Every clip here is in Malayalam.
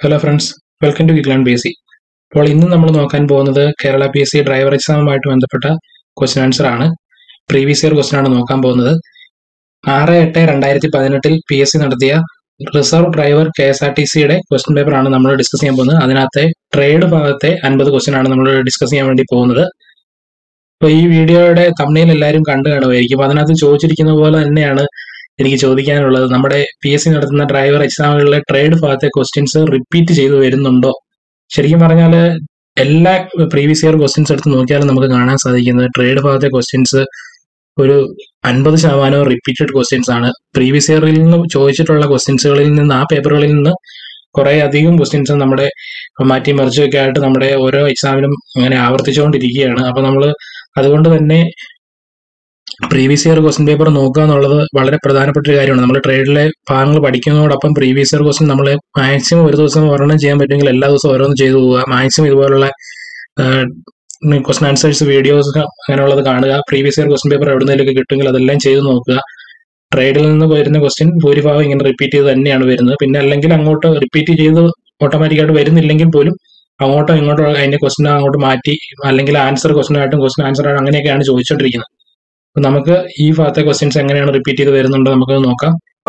ഹലോ ഫ്രണ്ട്സ് വെൽക്കം ടു വിഗ്ലാൻ പി എസ് സി അപ്പോൾ ഇന്ന് നമ്മൾ നോക്കാൻ പോകുന്നത് Kerala P S C driver എക്സാമുമായിട്ട് ബന്ധപ്പെട്ട ക്വസ്റ്റ്യൻ ആൻസർ ആണ് പ്രീവിയസ് ഇയർ ക്വസ്റ്റ്യൻ ആണ് നോക്കാൻ പോകുന്നത് ആറ് എട്ട് രണ്ടായിരത്തി പതിനെട്ടിൽ പി എസ് സി നടത്തിയ reserve driver K S R T സിയുടെ ക്വസ്റ്റ്യൻ പേപ്പർ ആണ് നമ്മൾ ഡിസ്കസ് ചെയ്യാൻ പോകുന്നത് അതിനകത്തെ ട്രേഡ് ഭാഗത്തെ അൻപത് ക്വസ്റ്റ്യൻ ആണ് നമ്മൾ ഡിസ്കസ് ചെയ്യാൻ വേണ്ടി പോകുന്നത് അപ്പോൾ ഈ വീഡിയോയുടെ തമ്മിൽ എല്ലാവരും കണ്ടു കാണുമായിരിക്കും അപ്പോൾ അതിനകത്ത് ചോദിച്ചിരിക്കുന്ന പോലെ തന്നെയാണ് എനിക്ക് ചോദിക്കാനുള്ളത് നമ്മുടെ പി എസ് സി നടത്തുന്ന ഡ്രൈവർ എക്സാമുകളിലെ ട്രേഡ് ഭാഗത്തെ ക്വസ്റ്റ്യൻസ് റിപ്പീറ്റ് ചെയ്തു വരുന്നുണ്ടോ ശരിക്കും പറഞ്ഞാൽ എല്ലാ പ്രീവിയസ് ഇയർ ക്വസ്റ്റ്യൻസ് എടുത്ത് നോക്കിയാലും നമുക്ക് കാണാൻ സാധിക്കുന്നത് ട്രേഡ് ഭാഗത്തെ ക്വസ്റ്റ്യൻസ് ഒരു അൻപത് ശതമാനവും റിപ്പീറ്റഡ് ക്വസ്റ്റ്യൻസ് ആണ് പ്രീവിയസ് ഇയറിൽ നിന്ന് ചോദിച്ചിട്ടുള്ള ക്വസ്റ്റ്യൻസുകളിൽ നിന്ന് ആ പേപ്പറുകളിൽ നിന്ന് കുറെ അധികം ക്വസ്റ്റ്യൻസ് നമ്മുടെ മാറ്റി മറിച്ചൊക്കെ ആയിട്ട് നമ്മുടെ ഓരോ എക്സാമിനും അങ്ങനെ ആവർത്തിച്ചുകൊണ്ടിരിക്കുകയാണ് അപ്പൊ നമ്മൾ അതുകൊണ്ട് തന്നെ പ്രീവിയസ് ഇയർ ക്വസ്റ്റ്യൻ പേപ്പർ നോക്കുക എന്നുള്ളത് വളരെ പ്രധാനപ്പെട്ട ഒരു കാര്യമാണ് നമ്മൾ ട്രേഡിലെ ഭാഗങ്ങൾ പഠിക്കുന്നതോടൊപ്പം പ്രീവിയസ് ഇയർ ക്വസ്റ്റ്യൻ നമ്മൾ മാക്സിമം ഒരു ദിവസം ഒരെണ്ണം ചെയ്യാൻ പറ്റുമെങ്കിൽ എല്ലാ ദിവസവും ഓരോന്ന് ചെയ്തു പോവുക മാക്സിമം ഇതുപോലുള്ള ക്വസ്റ്റൻ ആൻസേഴ്സ് വീഡിയോസ് അങ്ങനെയുള്ളത് കാണുക പ്രീവിയസ് ഇയർ ക്വസ്റ്റ്യൻ പേപ്പർ എവിടെന്നെങ്കിലൊക്കെ കിട്ടുമെങ്കിൽ അതെല്ലാം ചെയ്ത് നോക്കുക ട്രേഡിൽ നിന്ന് വരുന്ന ക്വസ്റ്റ്യൻ ഭൂരിഭാഗം ഇങ്ങനെ റിപ്പീറ്റ് ചെയ്ത് തന്നെയാണ് വരുന്നത് പിന്നെ അല്ലെങ്കിൽ അങ്ങോട്ട് റിപ്പീറ്റ് ചെയ്ത് ഓട്ടോമാറ്റിക്കായിട്ട് വരുന്നില്ലെങ്കിൽ പോലും അങ്ങോട്ടോ ഇങ്ങോട്ടോ അതിന്റെ ക്വസ്റ്റ്യൻ അങ്ങോട്ട് മാറ്റി അല്ലെങ്കിൽ ആൻസർ ക്വസ്റ്റ്യൻ ആയിട്ടും ക്വസ്റ്റ്യൻ ആൻസർ ആയിട്ടും അങ്ങനെയൊക്കെയാണ് ചോദിച്ചുകൊണ്ടിരിക്കുന്നത് അപ്പൊ നമുക്ക് ഈ ഭാഗത്തെ ക്വസ്റ്റ്യൻസ് എങ്ങനെയാണ് റിപ്പീറ്റ് ചെയ്ത് വരുന്നുണ്ടോ നമുക്ക് നോക്കാം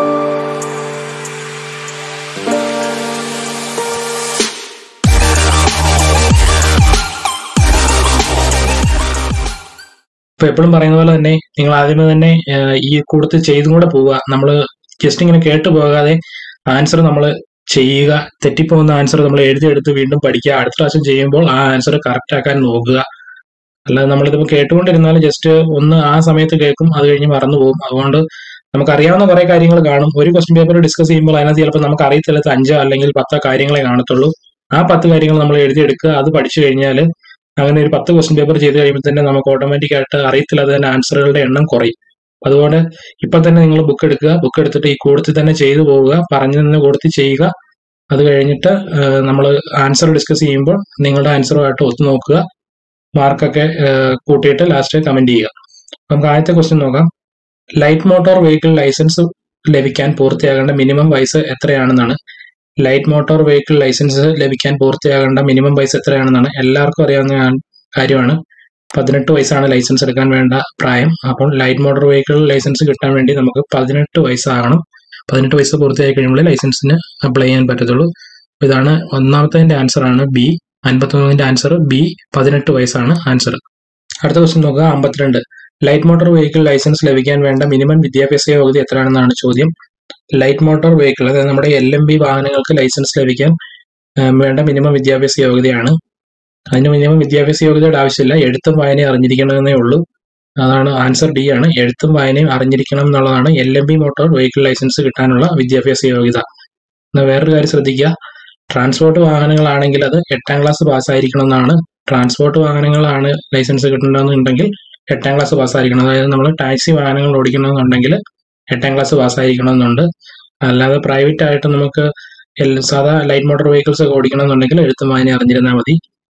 ഇപ്പൊ എപ്പോഴും പറയുന്ന പോലെ തന്നെ നിങ്ങൾ ആദ്യമേ തന്നെ ഏഹ്, ഈ കൂടുതൽ ചെയ്തും കൂടെ പോവുക നമ്മൾ ജസ്റ്റ് ഇങ്ങനെ കേട്ട് പോകാതെ ആൻസർ നമ്മൾ ചെയ്യുക തെറ്റിപ്പോകുന്ന ആൻസർ നമ്മൾ എഴുതിയെടുത്ത് വീണ്ടും പഠിക്കുക അടുത്ത പ്രാവശ്യം ചെയ്യുമ്പോൾ ആ ആൻസർ കറക്റ്റ് ആക്കാൻ നോക്കുക അല്ലാതെ നമ്മളിതിപ്പോ കേട്ടുകൊണ്ടിരുന്നാൽ ജസ്റ്റ് ഒന്ന് ആ സമയത്ത് കേൾക്കും അത് കഴിഞ്ഞ് മറന്നു പോകും അതുകൊണ്ട് നമുക്ക് അറിയാവുന്ന കുറെ കാര്യങ്ങൾ കാണും ഒരു ക്വസ്റ്റ്യൻ പേപ്പർ ഡിസ്കസ് ചെയ്യുമ്പോൾ അതിനകത്ത് ചിലപ്പോൾ നമുക്ക് അറിയത്തില്ലാത്ത അഞ്ചോ അല്ലെങ്കിൽ പത്തോ കാര്യങ്ങളെ കാണത്തുള്ളൂ ആ പത്ത് കാര്യങ്ങൾ നമ്മൾ എഴുതിയെടുക്കുക അത് പഠിച്ചു കഴിഞ്ഞാൽ അങ്ങനെ ഒരു പത്ത് ക്വസ്റ്റ്യൻ പേപ്പർ ചെയ്ത് കഴിയുമ്പോൾ തന്നെ നമുക്ക് ഓട്ടോമാറ്റിക് ആയിട്ട് അറിയത്തില്ലാതെ തന്നെ ആൻസറുകളുടെ എണ്ണം കുറയും അതുകൊണ്ട് ഇപ്പൊ തന്നെ നിങ്ങൾ ബുക്ക് എടുക്കുക ബുക്ക് എടുത്തിട്ട് ഈ കൂടത്തിൽ തന്നെ ചെയ്തു പോവുക പറഞ്ഞു തന്നെ കൂടത്തിൽ ചെയ്യുക അത് കഴിഞ്ഞിട്ട് നമ്മൾ ആൻസർ ഡിസ്കസ് ചെയ്യുമ്പോൾ നിങ്ങളുടെ ആൻസറുമായിട്ട് ഒത്തു നോക്കുക മാർക്കൊക്കെ കൂട്ടിയിട്ട് ലാസ്റ്റ് കമന്റ് ചെയ്യുക നമുക്ക് ആദ്യത്തെ ക്വസ്റ്റ്യൻ നോക്കാം ലൈറ്റ് മോട്ടോർ വെഹിക്കിൾ ലൈസൻസ് ലഭിക്കാൻ പൂർത്തിയാകേണ്ട മിനിമം വയസ്സ് എത്രയാണെന്നാണ് ലൈറ്റ് മോട്ടോർ വെഹിക്കിൾ ലൈസൻസ് ലഭിക്കാൻ പൂർത്തിയാകേണ്ട മിനിമം വയസ്സ് എത്രയാണെന്നാണ് എല്ലാവർക്കും അറിയാവുന്ന ആ- കാര്യമാണ് പതിനെട്ട് വയസ്സാണ് ലൈസൻസ് എടുക്കാൻ വേണ്ട പ്രായം അപ്പോൾ ലൈറ്റ് മോട്ടോർ വെഹിക്കിൾ ലൈസൻസ് കിട്ടാൻ വേണ്ടി നമുക്ക് പതിനെട്ട് വയസ്സാകണം പതിനെട്ട് വയസ്സ് പൂർത്തിയായി കഴിയുമ്പോൾ ലൈസൻസിന് അപ്ലൈ ചെയ്യാൻ പറ്റത്തുള്ളൂ അപ്പൊ ഇതാണ് ഒന്നാമത്തെ ആൻസർ ആണ് ബി അൻപത്തൊന്നിന്റെ ആൻസർ ബി പതിനെട്ട് വയസ്സാണ് ആൻസർ അടുത്ത ക്വസ്റ്റ്യൻ നോക്കുക അമ്പത്തിരണ്ട് ലൈറ്റ് മോട്ടോർ വെഹിക്കിൾ ലൈസൻസ് ലഭിക്കാൻ വേണ്ട മിനിമം വിദ്യാഭ്യാസ യോഗ്യത എത്രയാണെന്നാണ് ചോദ്യം ലൈറ്റ് മോട്ടോർ വെഹിക്കിൾ അതായത് നമ്മുടെ എൽ എം ബി വാഹനങ്ങൾക്ക് ലൈസൻസ് ലഭിക്കാൻ ആ, വേണ്ട മിനിമം വിദ്യാഭ്യാസ യോഗ്യതയാണ് അതിന് മിനിമം വിദ്യാഭ്യാസ യോഗ്യതയുടെ ആവശ്യമില്ല എഴുത്തും വായനയും അറിഞ്ഞിരിക്കണമെന്നേ ഉള്ളൂ അതാണ് ആൻസർ ഡി ആണ് എഴുത്തും വായനയും അറിഞ്ഞിരിക്കണം എന്നുള്ളതാണ് L M B motor vehicle licence കിട്ടാനുള്ള വിദ്യാഭ്യാസ യോഗ്യത എന്നാൽ വേറൊരു കാര്യം ശ്രദ്ധിക്കുക ട്രാൻസ്പോർട്ട് വാഹനങ്ങളാണെങ്കിൽ അത് എട്ടാം ക്ലാസ് പാസ്സായിരിക്കണം എന്നാണ് ട്രാൻസ്പോർട്ട് വാഹനങ്ങളാണ് ലൈസൻസ് കിട്ടണമെന്നുണ്ടെങ്കിൽ എട്ടാം ക്ലാസ് പാസ്സായിരിക്കണം അതായത് നമ്മൾ ടാക്സി വാഹനങ്ങൾ ഓടിക്കണമെന്നുണ്ടെങ്കിൽ എട്ടാം ക്ലാസ് പാസ്സായിരിക്കണം എന്നുണ്ട് അല്ലാതെ പ്രൈവറ്റ് ആയിട്ട് നമുക്ക് എൽ- സാധാ ലൈറ്റ് മോട്ടോർ വെഹിക്കിൾസ് ഒക്കെ ഓടിക്കണമെന്നുണ്ടെങ്കിൽ എഴുത്തും വായന അറിഞ്ഞിരുന്നാൽ മതി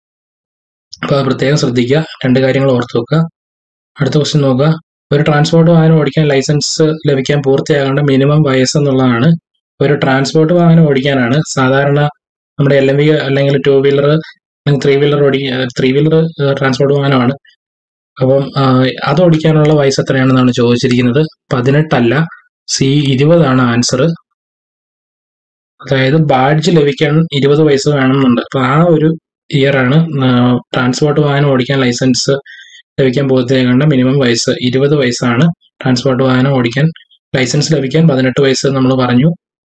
അപ്പൊ അത് പ്രത്യേകം ശ്രദ്ധിക്കുക രണ്ട് കാര്യങ്ങൾ ഓർത്ത് വെക്കുക അടുത്ത ക്വസ്റ്റ്യൻ നോക്കുക ഒരു ട്രാൻസ്പോർട്ട് വാഹനം ഓടിക്കാൻ ലൈസൻസ് ലഭിക്കാൻ പൂർത്തിയാകേണ്ട മിനിമം വയസ്സ് എന്നുള്ളതാണ് ഒരു ട്രാൻസ്പോർട്ട് വാഹനം ഓടിക്കാനാണ് സാധാരണ നമ്മുടെ എൽ എം വി അല്ലെങ്കിൽ ടൂ വീലർ ത്രീ വീലർ ഓടി ത്രീ വീലർ ട്രാൻസ്പോർട്ട് വാഹനമാണ് അപ്പം ആ, അത് ഓടിക്കാനുള്ള വയസ്സ് എത്രയാണെന്നാണ് ചോദിച്ചിരിക്കുന്നത് പതിനെട്ടല്ല സി ഇരുപതാണ് ആൻസർ അതായത് ബാഡ്ജ് ലഭിക്കാൻ ഇരുപത് വയസ്സ് വേണമെന്നുണ്ട് അപ്പൊ ആ ഒരു ഇയർ ആണ് ട്രാൻസ്പോർട്ട് വാഹനം ഓടിക്കാൻ ലൈസൻസ് ലഭിക്കാൻ പൂർത്തിയാകേണ്ട മിനിമം വയസ്സ് ഇരുപത് വയസ്സാണ് ട്രാൻസ്പോർട്ട് വാഹനം ഓടിക്കാൻ ലൈസൻസ് ലഭിക്കാൻ പതിനെട്ട് വയസ്സ് നമ്മൾ പറഞ്ഞു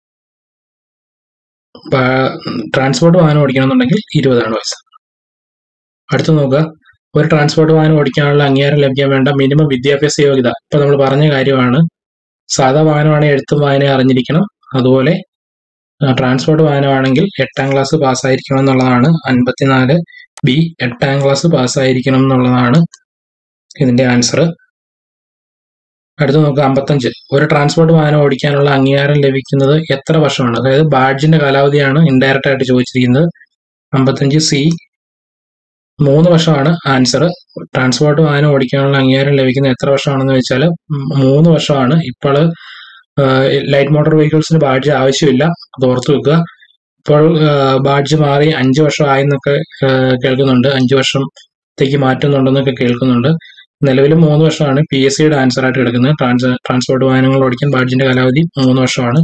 ട്രാൻസ്പോർട്ട് വാഹനം ഓടിക്കണമെന്നുണ്ടെങ്കിൽ ഇരുപതാണ് വയസ്സ് അടുത്ത് നോക്കുക ഒരു ട്രാൻസ്പോർട്ട് വാഹനം ഓടിക്കാനുള്ള അംഗീകാരം ലഭിക്കാൻ വേണ്ട മിനിമം വിദ്യാഭ്യാസ യോഗ്യത ഇപ്പൊ നമ്മൾ പറഞ്ഞ കാര്യമാണ് സാധാ വാഹനമാണെങ്കിൽ എഴുത്തും വായനയും അറിഞ്ഞിരിക്കണം അതുപോലെ ആ, ട്രാൻസ്പോർട്ട് വാഹനമാണെങ്കിൽ എട്ടാം ക്ലാസ് പാസ്സായിരിക്കണം എന്നുള്ളതാണ് അൻപത്തിനാല് ബി എട്ടാം ക്ലാസ് പാസ്സായിരിക്കണം എന്നുള്ളതാണ് ഇതിന്റെ ആൻസർ അടുത്ത് നോക്കുക അമ്പത്തഞ്ച് ഒരു ട്രാൻസ്പോർട്ട് വാഹനം ഓടിക്കാനുള്ള അംഗീകാരം ലഭിക്കുന്നത് എത്ര വർഷമാണ് അതായത് ബാഡ്ജിന്റെ കാലാവധിയാണ് ഇൻഡയറക്റ്റ് ആയിട്ട് ചോദിച്ചിരിക്കുന്നത് അമ്പത്തഞ്ച് സി മൂന്ന് വർഷമാണ് ആൻസർ ട്രാൻസ്പോർട്ട് വാഹനം ഓടിക്കാനുള്ള അംഗീകാരം ലഭിക്കുന്നത് എത്ര വർഷമാണെന്ന് വെച്ചാൽ മൂന്ന് വർഷമാണ് ഇപ്പോൾ ലൈറ്റ് മോട്ടോർ വെഹിക്കിൾസിന് ബാഡ്ജ് ആവശ്യമില്ല അത് ഓർത്ത് വെക്കുക ഇപ്പോൾ ബാഡ്ജ് മാറി അഞ്ച് വർഷം ആയെന്നൊക്കെ ആ, കേൾക്കുന്നുണ്ട് അഞ്ച് വർഷത്തേക്ക് മാറ്റുന്നുണ്ടെന്നൊക്കെ കേൾക്കുന്നുണ്ട് നിലവിൽ മൂന്ന് വർഷമാണ് പി എസ് സിയുടെ ആൻസർ ആയിട്ട് കിടക്കുന്നത് ട്രാൻസ് ട്രാൻസ്പോർട്ട് വാഹനങ്ങൾ ഓടിക്കാൻ ബാഡ്ജിന്റെ കാലാവധി മൂന്ന് വർഷമാണ്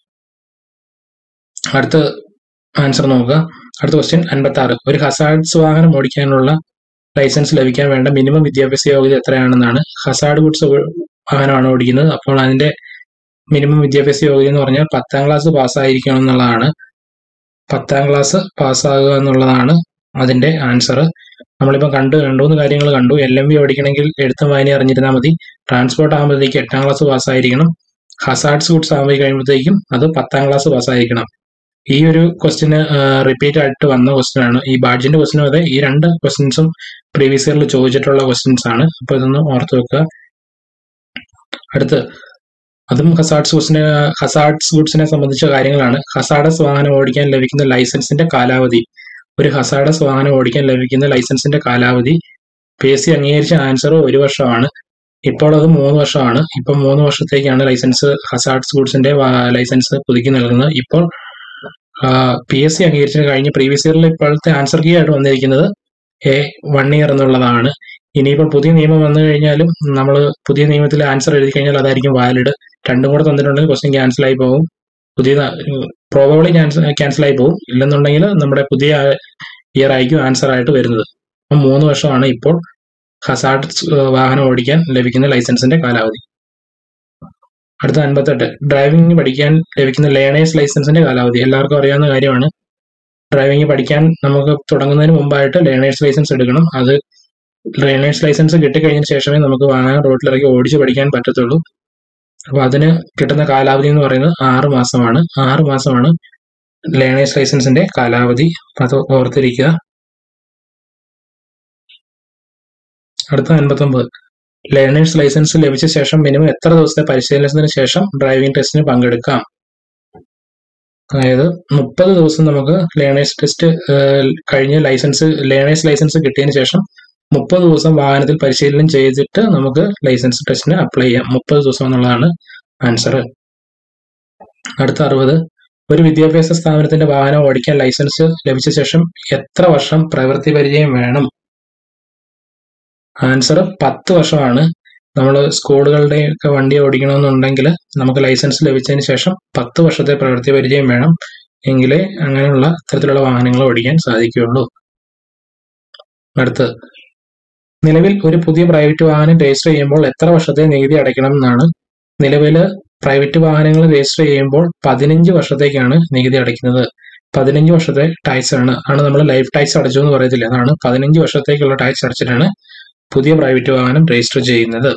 അടുത്ത ആൻസർ നോക്കുക അടുത്ത ക്വസ്റ്റ്യൻ അൻപത്തി ആറ് ഒരു ഹസാർഡ്സ് വാഹനം ഓടിക്കാനുള്ള ലൈസൻസ് ലഭിക്കാൻ വേണ്ട മിനിമം വിദ്യാഭ്യാസ യോഗ്യത എത്രയാണെന്നാണ് ഹസാർഡ് ഗുഡ്സ് വാഹനമാണ് ഓടിക്കുന്നത് അപ്പോൾ അതിന്റെ മിനിമം വിദ്യാഭ്യാസ യോഗ്യത എന്ന് പറഞ്ഞാൽ പത്താം ക്ലാസ് പാസ്സായിരിക്കണം എന്നുള്ളതാണ് പത്താം ക്ലാസ് പാസ്സാകുക എന്നുള്ളതാണ് അതിന്റെ ആൻസർ നമ്മളിപ്പോൾ കണ്ടു രണ്ടു മൂന്ന് കാര്യങ്ങൾ കണ്ടു എൽ എം ബി ഓടിക്കണമെങ്കിൽ എഴുത്തും വായന അറിഞ്ഞിരുന്നാൽ മതി ട്രാൻസ്പോർട്ട് ആകുമ്പോഴത്തേക്ക് എട്ടാം ക്ലാസ് പാസ്സായിരിക്കണം ഹസാർഡ്സ് ഗുഡ്സ് ആകുമ്പോൾ കഴിയുമ്പോഴത്തേക്കും അത് പത്താം ക്ലാസ് പാസ്സായിരിക്കണം ഈ ഒരു ക്വസ്റ്റിന് റിപ്പീറ്റ് ആയിട്ട് വന്ന ക്വസ്റ്റ്യൻ ആണ് ഈ ബാഡ്ജിന്റെ ക്വസ്റ്റിനും അതെ ഈ രണ്ട് ക്വസ്റ്റ്യൻസും പ്രീവിയസ് ഇയറിൽ ചോദിച്ചിട്ടുള്ള ക്വസ്റ്റ്യൻസ് ആണ് അപ്പൊ ഇതൊന്ന് ഓർത്ത് വെക്കുക അടുത്ത് അതും ഹസാർഡ്സ് ഗുഡ്സിനെ ഹസാർഡ്സ് ഗുഡ്സിനെ സംബന്ധിച്ച കാര്യങ്ങളാണ് ഹസാർഡസ് വാഹനം ഓടിക്കാൻ ലഭിക്കുന്ന ലൈസൻസിന്റെ കാലാവധി ഒരു ഹസാർഡസ് വാഹനം ഓടിക്കാൻ ലഭിക്കുന്ന ലൈസൻസിന്റെ കാലാവധി പി എസ് സി അംഗീകരിച്ച ആൻസർ ഒരു വർഷമാണ് ഇപ്പോൾ അത് മൂന്ന് വർഷമാണ് ഇപ്പം മൂന്ന് വർഷത്തേക്കാണ് ലൈസൻസ് ഹസാർഡ്സ് ഗുഡ്സിന്റെ ലൈസൻസ് പുതുക്കി നൽകുന്നത് ഇപ്പോൾ പി എസ് സി അംഗീകരിച്ചതിന് കഴിഞ്ഞ പ്രീവിയസ് ഇയറിൽ ഇപ്പോഴത്തെ ആൻസർ കീ ആയിട്ട് വന്നിരിക്കുന്നത് എ വൺ ഇയർ എന്നുള്ളതാണ് ഇനിയിപ്പോൾ പുതിയ നിയമം വന്നു കഴിഞ്ഞാലും നമ്മൾ പുതിയ നിയമത്തിൽ ആൻസർ എഴുതി കഴിഞ്ഞാൽ അതായിരിക്കും വാലിഡ് രണ്ടും കൂടെ തന്നിട്ടുണ്ടെങ്കിൽ ക്വസ്റ്റ്യൻ ക്യാൻസൽ ആയി പോകും പുതിയ പ്രോബബിളി ക്യാൻസൽ ആയി പോകും ഇല്ലെന്നുണ്ടെങ്കിൽ നമ്മുടെ പുതിയ ഇയർ ആയിരിക്കും ആൻസർ ആയിട്ട് വരുന്നത് അപ്പം മൂന്ന് വർഷമാണ് ഇപ്പോൾ ഹസാർഡ് വാഹനം ഓടിക്കാൻ ലഭിക്കുന്ന ലൈസൻസിന്റെ കാലാവധി അടുത്ത അൻപത്തെട്ട് ഡ്രൈവിംഗ് പഠിക്കാൻ ലഭിക്കുന്ന ലേണേഴ്സ് ലൈസൻസിന്റെ കാലാവധി എല്ലാവർക്കും അറിയാവുന്ന കാര്യമാണ് ഡ്രൈവിംഗ് പഠിക്കാൻ നമുക്ക് തുടങ്ങുന്നതിന് മുമ്പായിട്ട് ലേണേഴ്സ് ലൈസൻസ് എടുക്കണം അത് ലേണേഴ്സ് ലൈസൻസ് കിട്ടിക്കഴിഞ്ഞതിന് ശേഷമേ നമുക്ക് വാഹനം റോഡിലിറങ്ങി ഓടിച്ച് പഠിക്കാൻ പറ്റത്തുള്ളൂ അപ്പൊ അതിന് കിട്ടുന്ന കാലാവധി എന്ന് പറയുന്നത് ആറ് മാസമാണ് ആറ് മാസമാണ് ലേണേഴ്സ് ലൈസൻസിന്റെ കാലാവധി അത് ഓർത്തിരിക്കുക അടുത്ത അൻപത്തൊമ്പത് ലേണേഴ്സ് ലൈസൻസ് ലഭിച്ച ശേഷം മിനിമം എത്ര ദിവസത്തെ പരിശീലനത്തിന് ശേഷം ഡ്രൈവിംഗ് ടെസ്റ്റിന് പങ്കെടുക്കാം അതായത് മുപ്പത് ദിവസം നമുക്ക് ലേണേഴ്സ് ടെസ്റ്റ് കഴിഞ്ഞ് ലൈസൻസ് ലേണേഴ്സ് ലൈസൻസ് കിട്ടിയതിന് ശേഷം മുപ്പത് ദിവസം വാഹനത്തിൽ പരിശീലനം ചെയ്തിട്ട് നമുക്ക് ലൈസൻസ് ടെസ്റ്റിന് അപ്ലൈ ചെയ്യാം മുപ്പത് ദിവസം എന്നുള്ളതാണ് ആൻസർ അടുത്ത അറുപത് ഒരു വിദ്യാഭ്യാസ സ്ഥാപനത്തിന്റെ വാഹനം ഓടിക്കാൻ ലൈസൻസ് ലഭിച്ച ശേഷം എത്ര വർഷം പ്രവൃത്തി പരിചയം വേണം ആൻസർ പത്ത് വർഷമാണ് നമ്മൾ സ്കൂളുകളുടെ ഒക്കെ വണ്ടി ഓടിക്കണമെന്നുണ്ടെങ്കിൽ നമുക്ക് ലൈസൻസ് ലഭിച്ചതിന് ശേഷം പത്ത് വർഷത്തെ പ്രവൃത്തി പരിചയം വേണം എങ്കിലേ അങ്ങനെയുള്ള ഇത്തരത്തിലുള്ള വാഹനങ്ങൾ ഓടിക്കാൻ സാധിക്കുകയുള്ളൂ അടുത്ത് നിലവിൽ ഒരു പുതിയ പ്രൈവറ്റ് വാഹനം രജിസ്റ്റർ ചെയ്യുമ്പോൾ എത്ര വർഷത്തെ നികുതി അടയ്ക്കണം എന്നാണ് നിലവിൽ പ്രൈവറ്റ് വാഹനങ്ങൾ രജിസ്റ്റർ ചെയ്യുമ്പോൾ പതിനഞ്ച് വർഷത്തേക്കാണ് നികുതി അടയ്ക്കുന്നത് പതിനഞ്ച് വർഷത്തെ ടാക്സ് ആണ് ആണ് നമ്മൾ ലൈഫ് ടാക്സ് അടച്ചു എന്ന് പറയത്തില്ല അതാണ് പതിനഞ്ച് വർഷത്തേക്കുള്ള ടാക്സ് അടച്ചിട്ടാണ് പുതിയ പ്രൈവറ്റ് വാഹനം രജിസ്റ്റർ ചെയ്യുന്നത്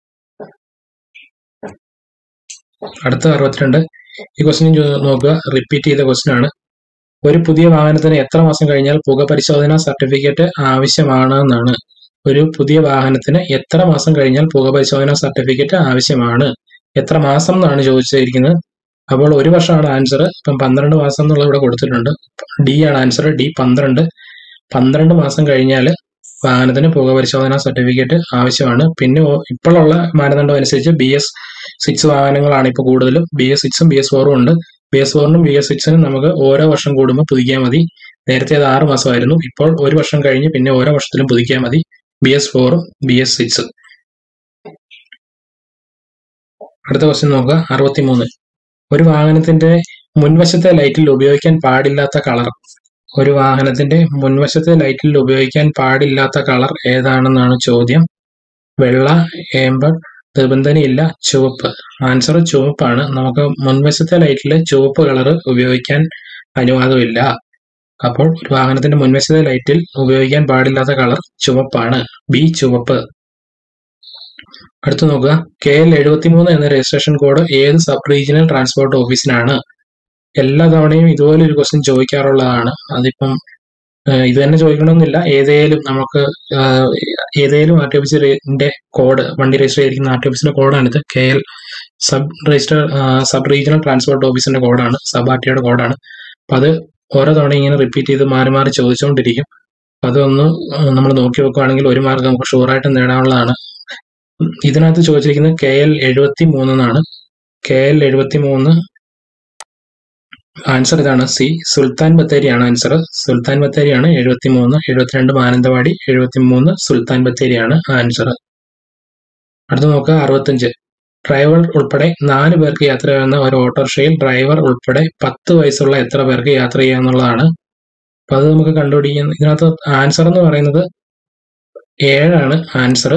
അടുത്ത അറുപത്തിരണ്ട് ഈ ക്വസ്റ്റ്യൻ നോക്കുക റിപ്പീറ്റ് ചെയ്ത ക്വസ്റ്റ്യൻ ആണ് ഒരു പുതിയ വാഹനത്തിന് എത്ര മാസം കഴിഞ്ഞാൽ പുക പരിശോധന സർട്ടിഫിക്കറ്റ് ആവശ്യമാണ് എന്നാണ് ഒരു പുതിയ വാഹനത്തിന് എത്ര മാസം കഴിഞ്ഞാൽ പുക പരിശോധന സർട്ടിഫിക്കറ്റ് ആവശ്യമാണ് എത്ര മാസം എന്നാണ് ചോദിച്ചിരിക്കുന്നത് അപ്പോൾ ഒരു വർഷമാണ് ആൻസർ ഇപ്പം പന്ത്രണ്ട് മാസം എന്നുള്ളത് ഇവിടെ കൊടുത്തിട്ടുണ്ട് ഡി ആണ് ആൻസർ ഡി പന്ത്രണ്ട് പന്ത്രണ്ട് മാസം കഴിഞ്ഞാൽ വാഹനത്തിന് പുക പരിശോധന സർട്ടിഫിക്കറ്റ് ആവശ്യമാണ് പിന്നെ ഇപ്പോഴുള്ള മാനദണ്ഡം അനുസരിച്ച് ബി എസ് സിക്സ് വാഹനങ്ങളാണ് ഇപ്പോൾ കൂടുതലും ബി എസ് സിക്സും ബി എസ് ഫോറും ഉണ്ട് ബി എസ് ഫോറിനും ബി എസ് സിക്സിനും നമുക്ക് ഓരോ വർഷം കൂടുമ്പോൾ പുതുക്കിയാൽ മതി നേരത്തെ അത് ആറ് മാസമായിരുന്നു ഇപ്പോൾ ഒരു വർഷം കഴിഞ്ഞ് പിന്നെ ഓരോ വർഷത്തിലും പുതുക്കിയാൽ മതി ബി എസ് ഫോറും ബി എസ് സിക്സ് അടുത്ത ക്വസ്റ്റ്യൻ നോക്കുക അറുപത്തിമൂന്ന് ഒരു വാഹനത്തിന്റെ മുൻവശത്തെ ലൈറ്റിൽ ഉപയോഗിക്കാൻ പാടില്ലാത്ത കളർ ഒരു വാഹനത്തിന്റെ മുൻവശത്തെ ലൈറ്റിൽ ഉപയോഗിക്കാൻ പാടില്ലാത്ത കളർ ഏതാണെന്നാണ് ചോദ്യം വെള്ള ഏമ്പർ നിബന്ധനയില്ല ചുവപ്പ് ആൻസർ ചുവപ്പാണ് നമുക്ക് മുൻവശത്തെ ലൈറ്റിൽ ചുവപ്പ് കളർ ഉപയോഗിക്കാൻ അനുവാദമില്ല അപ്പോൾ ഒരു വാഹനത്തിന്റെ മുൻവശത്തെ ലൈറ്റിൽ ഉപയോഗിക്കാൻ പാടില്ലാത്ത കളർ ചുവപ്പാണ് ബി ചുവപ്പ് അടുത്ത് നോക്കുക കെ എൽ എഴുപത്തിമൂന്ന് എന്ന രജിസ്ട്രേഷൻ കോഡ് ഏത് സബ് റീജിയണൽ ട്രാൻസ്പോർട്ട് ഓഫീസിനാണ് എല്ലാ തവണയും ഇതുപോലെ ഒരു ക്വസ്റ്റ്യൻ ചോദിക്കാറുള്ളതാണ് അതിപ്പം ഇത് തന്നെ ചോദിക്കണമെന്നില്ല ഏതേലും നമുക്ക് ഏതേലും ആർ ടി ഓഫീസിന്റെ കോഡ് വണ്ടി രജിസ്റ്റർ ചെയ്തിരിക്കുന്ന ആർ ടി ഓഫീസിന്റെ കോഡാണിത് K L sub register sub regional transport ഓഫീസിന്റെ കോഡാണ് സബ് ആർ ടിയുടെ കോഡാണ് അപ്പൊ അത് ഓരോ തവണ ഇങ്ങനെ റിപ്പീറ്റ് ചെയ്ത് മാറി മാറി ചോദിച്ചുകൊണ്ടിരിക്കും അതൊന്ന് നമ്മൾ നോക്കി വെക്കുകയാണെങ്കിൽ ഒരു മാർക്ക് നമുക്ക് ഷുവറായിട്ട് നേടാനുള്ളതാണ് ഇതിനകത്ത് ചോദിച്ചിരിക്കുന്നത് കെ എൽ എഴുപത്തി മൂന്ന് എന്നാണ് കെ എൽ എഴുപത്തി മൂന്ന് ആൻസർ ഇതാണ് സി സുൽത്താൻ ബത്തേരിയാണ് ആൻസർ സുൽത്താൻ ബത്തേരിയാണ് എഴുപത്തി മൂന്ന് എഴുപത്തിരണ്ട് മാനന്തവാടി എഴുപത്തി മൂന്ന് സുൽത്താൻ ബത്തേരിയാണ് ആൻസർ അടുത്ത നോക്കുക അറുപത്തഞ്ച് ഡ്രൈവർ ഉൾപ്പെടെ നാല് പേർക്ക് യാത്ര ചെയ്യാവുന്ന ഒരു ഓട്ടോറിക്ഷയിൽ ഡ്രൈവർ ഉൾപ്പെടെ പത്ത് വയസ്സുള്ള എത്ര പേർക്ക് യാത്ര ചെയ്യാന്നുള്ളതാണ് അപ്പൊ അത് നമുക്ക് കണ്ടുപിടിക്കാൻ ഇതിനകത്ത് ആൻസർ എന്ന് പറയുന്നത് ഏഴാണ് ആൻസർ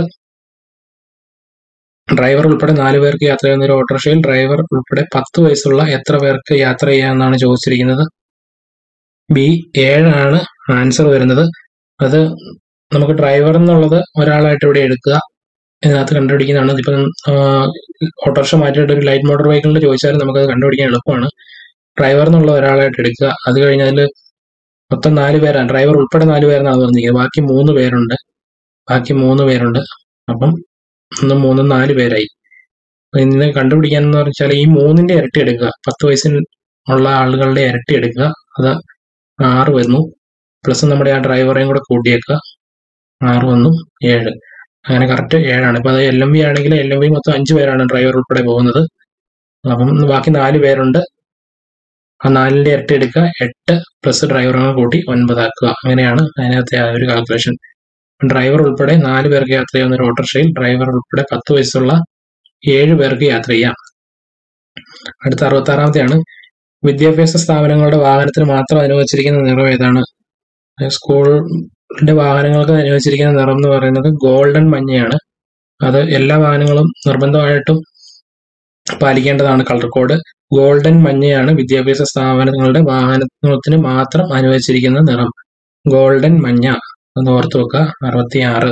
ഡ്രൈവർ ഉൾപ്പെടെ നാല് പേർക്ക് യാത്ര ചെയ്യുന്ന ഒരു ഓട്ടോറിക്ഷയിൽ ഡ്രൈവർ ഉൾപ്പെടെ പത്ത് വയസ്സുള്ള എത്ര പേർക്ക് യാത്ര ചെയ്യാമെന്നാണ് ചോദിച്ചിരിക്കുന്നത് ബി ഏഴാണ് ആൻസർ വരുന്നത് അത് നമുക്ക് ഡ്രൈവർ എന്നുള്ളത് ഒരാളായിട്ട് ഇവിടെ എടുക്കുക ഇതിനകത്ത് കണ്ടുപിടിക്കുന്നതാണ് ഇതിപ്പം ഓട്ടോറിക്ഷ മാറ്റിയിട്ട് ഒരു ലൈറ്റ് മോട്ടോർ വെഹിക്കിളിൽ ചോദിച്ചാലും നമുക്കത് കണ്ടുപിടിക്കാൻ എളുപ്പമാണ് ഡ്രൈവർ എന്നുള്ള ഒരാളായിട്ട് എടുക്കുക അത് കഴിഞ്ഞാൽ മൊത്തം നാല് പേരാണ് ഡ്രൈവർ ഉൾപ്പെടെ നാല് പേരെന്നാണ് പറഞ്ഞിരിക്കുന്നത് ബാക്കി മൂന്ന് പേരുണ്ട് ബാക്കി മൂന്ന് പേരുണ്ട് അപ്പം ഒന്നും മൂന്നും നാല് പേരായി അപ്പൊ ഇതിനെ കണ്ടുപിടിക്കാൻ എന്ന് വെച്ചാൽ ഈ മൂന്നിന്റെ ഇരട്ടി എടുക്കുക പത്ത് വയസ്സിൽ ഉള്ള ആളുകളുടെ ഇരട്ടി എടുക്കുക അത് ആറ് വന്നു പ്ലസ് നമ്മുടെ ആ ഡ്രൈവറെയും കൂടെ കൂട്ടിയേക്കുക ആറ് വന്നു ഏഴ് അങ്ങനെ കറക്റ്റ് ഏഴാണ് ഇപ്പൊ അത് എൽ എം വി ആണെങ്കിൽ എൽ എം വി മൊത്തം അഞ്ച് പേരാണ് ഡ്രൈവർ ഉൾപ്പെടെ പോകുന്നത് അപ്പം ബാക്കി നാല് പേരുണ്ട് ആ നാലിന്റെ ഇരട്ടി എടുക്കുക എട്ട് പ്ലസ് ഡ്രൈവറും കൂട്ടി ഒൻപതാക്കുക അങ്ങനെയാണ് അതിനകത്തെ ആ ഒരു കാൽക്കുലേഷൻ ഡ്രൈവർ ഉൾപ്പെടെ നാല് പേർക്ക് യാത്ര ചെയ്യുന്ന ഒരു ഓട്ടോറിക്ഷയിൽ ഡ്രൈവർ ഉൾപ്പെടെ പത്ത് വയസ്സുള്ള ഏഴ് പേർക്ക് യാത്ര ചെയ്യാം അടുത്ത അറുപത്തി ആറാമത്തെയാണ് വിദ്യാഭ്യാസ സ്ഥാപനങ്ങളുടെ വാഹനത്തിന് മാത്രം അനുവദിച്ചിരിക്കുന്ന നിറം ഏതാണ് സ്കൂളിന്റെ വാഹനങ്ങൾക്ക് അനുവദിച്ചിരിക്കുന്ന നിറം എന്ന് പറയുന്നത് ഗോൾഡൻ മഞ്ഞയാണ് അത് എല്ലാ വാഹനങ്ങളും നിർബന്ധമായിട്ടും പാലിക്കേണ്ടതാണ് കളർ കോഡ് ഗോൾഡൻ മഞ്ഞയാണ് വിദ്യാഭ്യാസ സ്ഥാപനങ്ങളുടെ വാഹനത്തിന് മാത്രം അനുവദിച്ചിരിക്കുന്ന നിറം ഗോൾഡൻ മഞ്ഞ ഒന്ന് ഓർത്ത് വെക്കുക അറുപത്തി ആറ്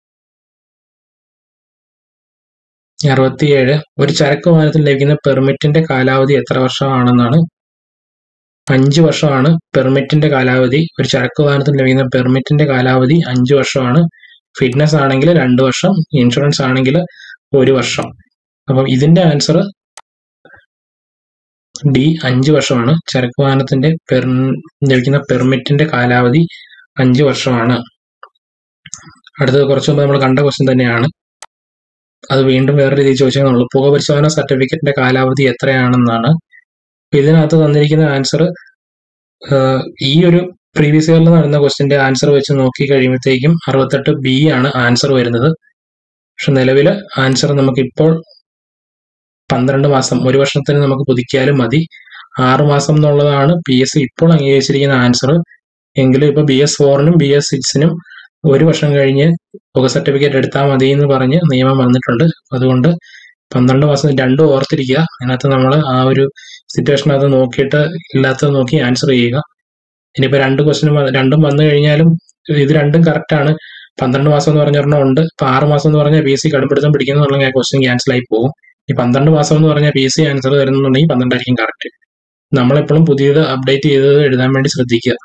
അറുപത്തിയേഴ് ഒരു ചരക്ക് വാഹനത്തിൽ ലഭിക്കുന്ന പെർമിറ്റിന്റെ കാലാവധി എത്ര വർഷമാണെന്നാണ് അഞ്ച് വർഷമാണ് പെർമിറ്റിന്റെ കാലാവധി ഒരു ചരക്ക് വാഹനത്തിൽ ലഭിക്കുന്ന പെർമിറ്റിന്റെ കാലാവധി അഞ്ച് വർഷമാണ് ഫിറ്റ്നസ് ആണെങ്കിൽ രണ്ട് വർഷം ഇൻഷുറൻസ് ആണെങ്കിൽ ഒരു വർഷം അപ്പം ഇതിന്റെ ആൻസർ ഡി അഞ്ച് വർഷമാണ് ചരക്ക് വാഹനത്തിന്റെ പെർ ലഭിക്കുന്ന പെർമിറ്റിന്റെ കാലാവധി അഞ്ച് വർഷമാണ് അടുത്തത് കുറച്ച് മുമ്പ് നമ്മൾ കണ്ട ക്വസ്റ്റ്യൻ തന്നെയാണ് അത് വീണ്ടും വേറെ രീതിയിൽ ചോദിച്ചാൽ പുക പരിശോധന സർട്ടിഫിക്കറ്റിന്റെ കാലാവധി എത്രയാണെന്നാണ് ഇതിനകത്ത് തന്നിരിക്കുന്ന ആൻസർ ഈ ഒരു പ്രീവിയസ് ഇയറിൽ നടന്ന ക്വസ്റ്റിന്റെ ആൻസർ വെച്ച് നോക്കി കഴിയുമ്പോഴത്തേക്കും അറുപത്തെട്ട് ബി ആണ് ആൻസർ വരുന്നത് പക്ഷെ നിലവിൽ ആൻസർ നമുക്കിപ്പോൾ പന്ത്രണ്ട് മാസം ഒരു വർഷത്തിന് നമുക്ക് പുതുക്കിയാലും മതി ആറ് മാസം എന്നുള്ളതാണ് പി എസ് സി ഇപ്പോൾ അംഗീകരിച്ചിരിക്കുന്ന ആൻസർ എങ്കിലും ഇപ്പൊ ബി എസ് ഫോറിനും ബി എസ് സിക്സിനും ഒരു വർഷം കഴിഞ്ഞ് പുക സർട്ടിഫിക്കറ്റ് എടുത്താൽ മതി എന്ന് പറഞ്ഞ് നിയമം വന്നിട്ടുണ്ട് അതുകൊണ്ട് പന്ത്രണ്ട് മാസം രണ്ടും ഓർത്തിരിക്കുക അതിനകത്ത് നമ്മൾ ആ ഒരു സിറ്റുവേഷൻ അത് നോക്കിയിട്ട് ഇല്ലാത്തത് നോക്കി ആൻസർ ചെയ്യുക ഇനിയിപ്പോ രണ്ട് ക്വസ്റ്റിനും രണ്ടും വന്നു കഴിഞ്ഞാലും ഇത് രണ്ടും കറക്റ്റ് ആണ് പന്ത്രണ്ട് മാസം എന്ന് പറഞ്ഞ ഒരെണ്ണം ഉണ്ട് ഇപ്പൊ ആറ് മാസം എന്ന് പറഞ്ഞാൽ പി എസ് സി കടുപ്പിടുത്തം പിടിക്കുന്നുള്ള ക്വസ്റ്റ്യൻ ക്യാൻസൽ ആയി പോകും ഈ പന്ത്രണ്ട് മാസം എന്ന് പറഞ്ഞാൽ പി എസ് സി ആൻസർ തരുന്നുണ്ടെങ്കിൽ പന്ത്രണ്ടായിരിക്കും കറക്റ്റ് നമ്മളെപ്പോഴും പുതിയത് അപ്ഡേറ്റ് ചെയ്തത് എഴുതാൻ വേണ്ടി ശ്രദ്ധിക്കുക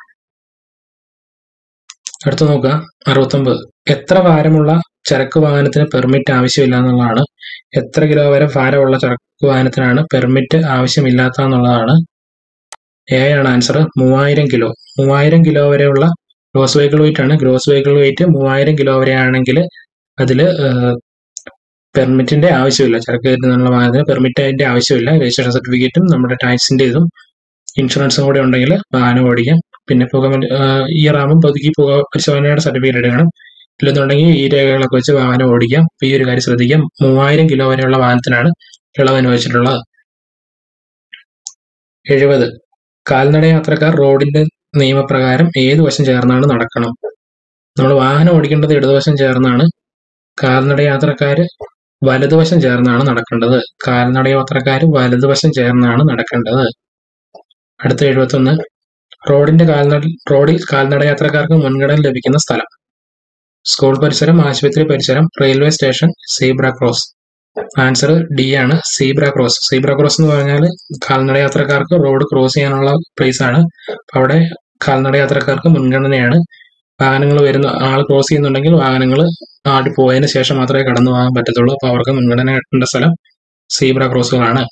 അടുത്ത നോക്കുക അറുപത്തൊമ്പത് എത്ര ഭാരമുള്ള ചരക്ക് വാഹനത്തിന് പെർമിറ്റ് ആവശ്യമില്ല എന്നുള്ളതാണ് എത്ര കിലോ വരെ ഭാരമുള്ള ചരക്ക് വാഹനത്തിനാണ് പെർമിറ്റ് ആവശ്യമില്ലാത്ത എന്നുള്ളതാണ് എ ആണ് ആൻസർ മൂവായിരം കിലോ മൂവായിരം കിലോ വരെയുള്ള ഗ്രോസ് വെഹിക്കിൾ വെയിറ്റ് ആണ് ഗ്രോസ് വെഹിക്കിൾ വെയിറ്റ് മൂവായിരം കിലോ വരെ ആണെങ്കിൽ അതിൽ പെർമിറ്റിന്റെ ആവശ്യമില്ല ചരക്ക് കയറ്റുന്നുള്ള വാഹനത്തിന് പെർമിറ്റ് അതിന്റെ ആവശ്യമില്ല രജിസ്ട്രേഷൻ സർട്ടിഫിക്കറ്റും നമ്മുടെ ടാക്സിന്റെ ഇതും ഇൻഷുറൻസും കൂടെ ഉണ്ടെങ്കിൽ വാഹനം ഓടിക്കാം പിന്നെ പുക ഈ റാമും പുതുക്കി പുക പരിശോധനയുടെ സർട്ടിഫിക്കറ്റ് എടുക്കണം ഇല്ലെന്നുണ്ടെങ്കിൽ ഈ രേഖകളൊക്കെ വെച്ച് വാഹനം ഓടിക്കാം അപ്പൊ ഈ ഒരു കാര്യം ശ്രദ്ധിക്കാം മൂവായിരം കിലോ വരെയുള്ള വാഹനത്തിനാണ് ഇളവ് അനുവദിച്ചിട്ടുള്ളത് എഴുപത് കാൽനട യാത്രക്കാർ റോഡിന്റെ നിയമപ്രകാരം ഏത് വശം ചേർന്നാണ് നടക്കണം നമ്മൾ വാഹനം ഓടിക്കേണ്ടത് ഇടതുവശം ചേർന്നാണ് കാൽനട യാത്രക്കാര് വലതുവശം ചേർന്നാണ് നടക്കേണ്ടത് കാൽനട യാത്രക്കാര് വലതുവശം ചേർന്നാണ് നടക്കേണ്ടത് അടുത്ത എഴുപത്തൊന്ന് റോഡിന്റെ കാൽനട റോഡിൽ കാൽനട യാത്രക്കാർക്ക് മുൻഗണന ലഭിക്കുന്ന സ്ഥലം സ്കൂൾ പരിസരം ആശുപത്രി പരിസരം railway station zebra cross answer D ആണ് സീബ്ര ക്രോസ് സീബ്ര ക്രോസ് എന്ന് പറഞ്ഞാൽ കാൽനട യാത്രക്കാർക്ക് റോഡ് ക്രോസ് ചെയ്യാനുള്ള പ്ലേസ് ആണ് അവിടെ കാൽനട യാത്രക്കാർക്ക് മുൻഗണനയാണ് വാഹനങ്ങൾ വരുന്ന ആൾ ക്രോസ് ചെയ്യുന്നുണ്ടെങ്കിൽ വാഹനങ്ങൾ ആടി പോയതിനു ശേഷം മാത്രമേ കടന്നു പോകാൻ പറ്റത്തുള്ളൂ അപ്പൊ അവർക്ക് മുൻഗണന കിട്ടേണ്ട സ്ഥലം സീബ്ര ക്രോസുകളാണ്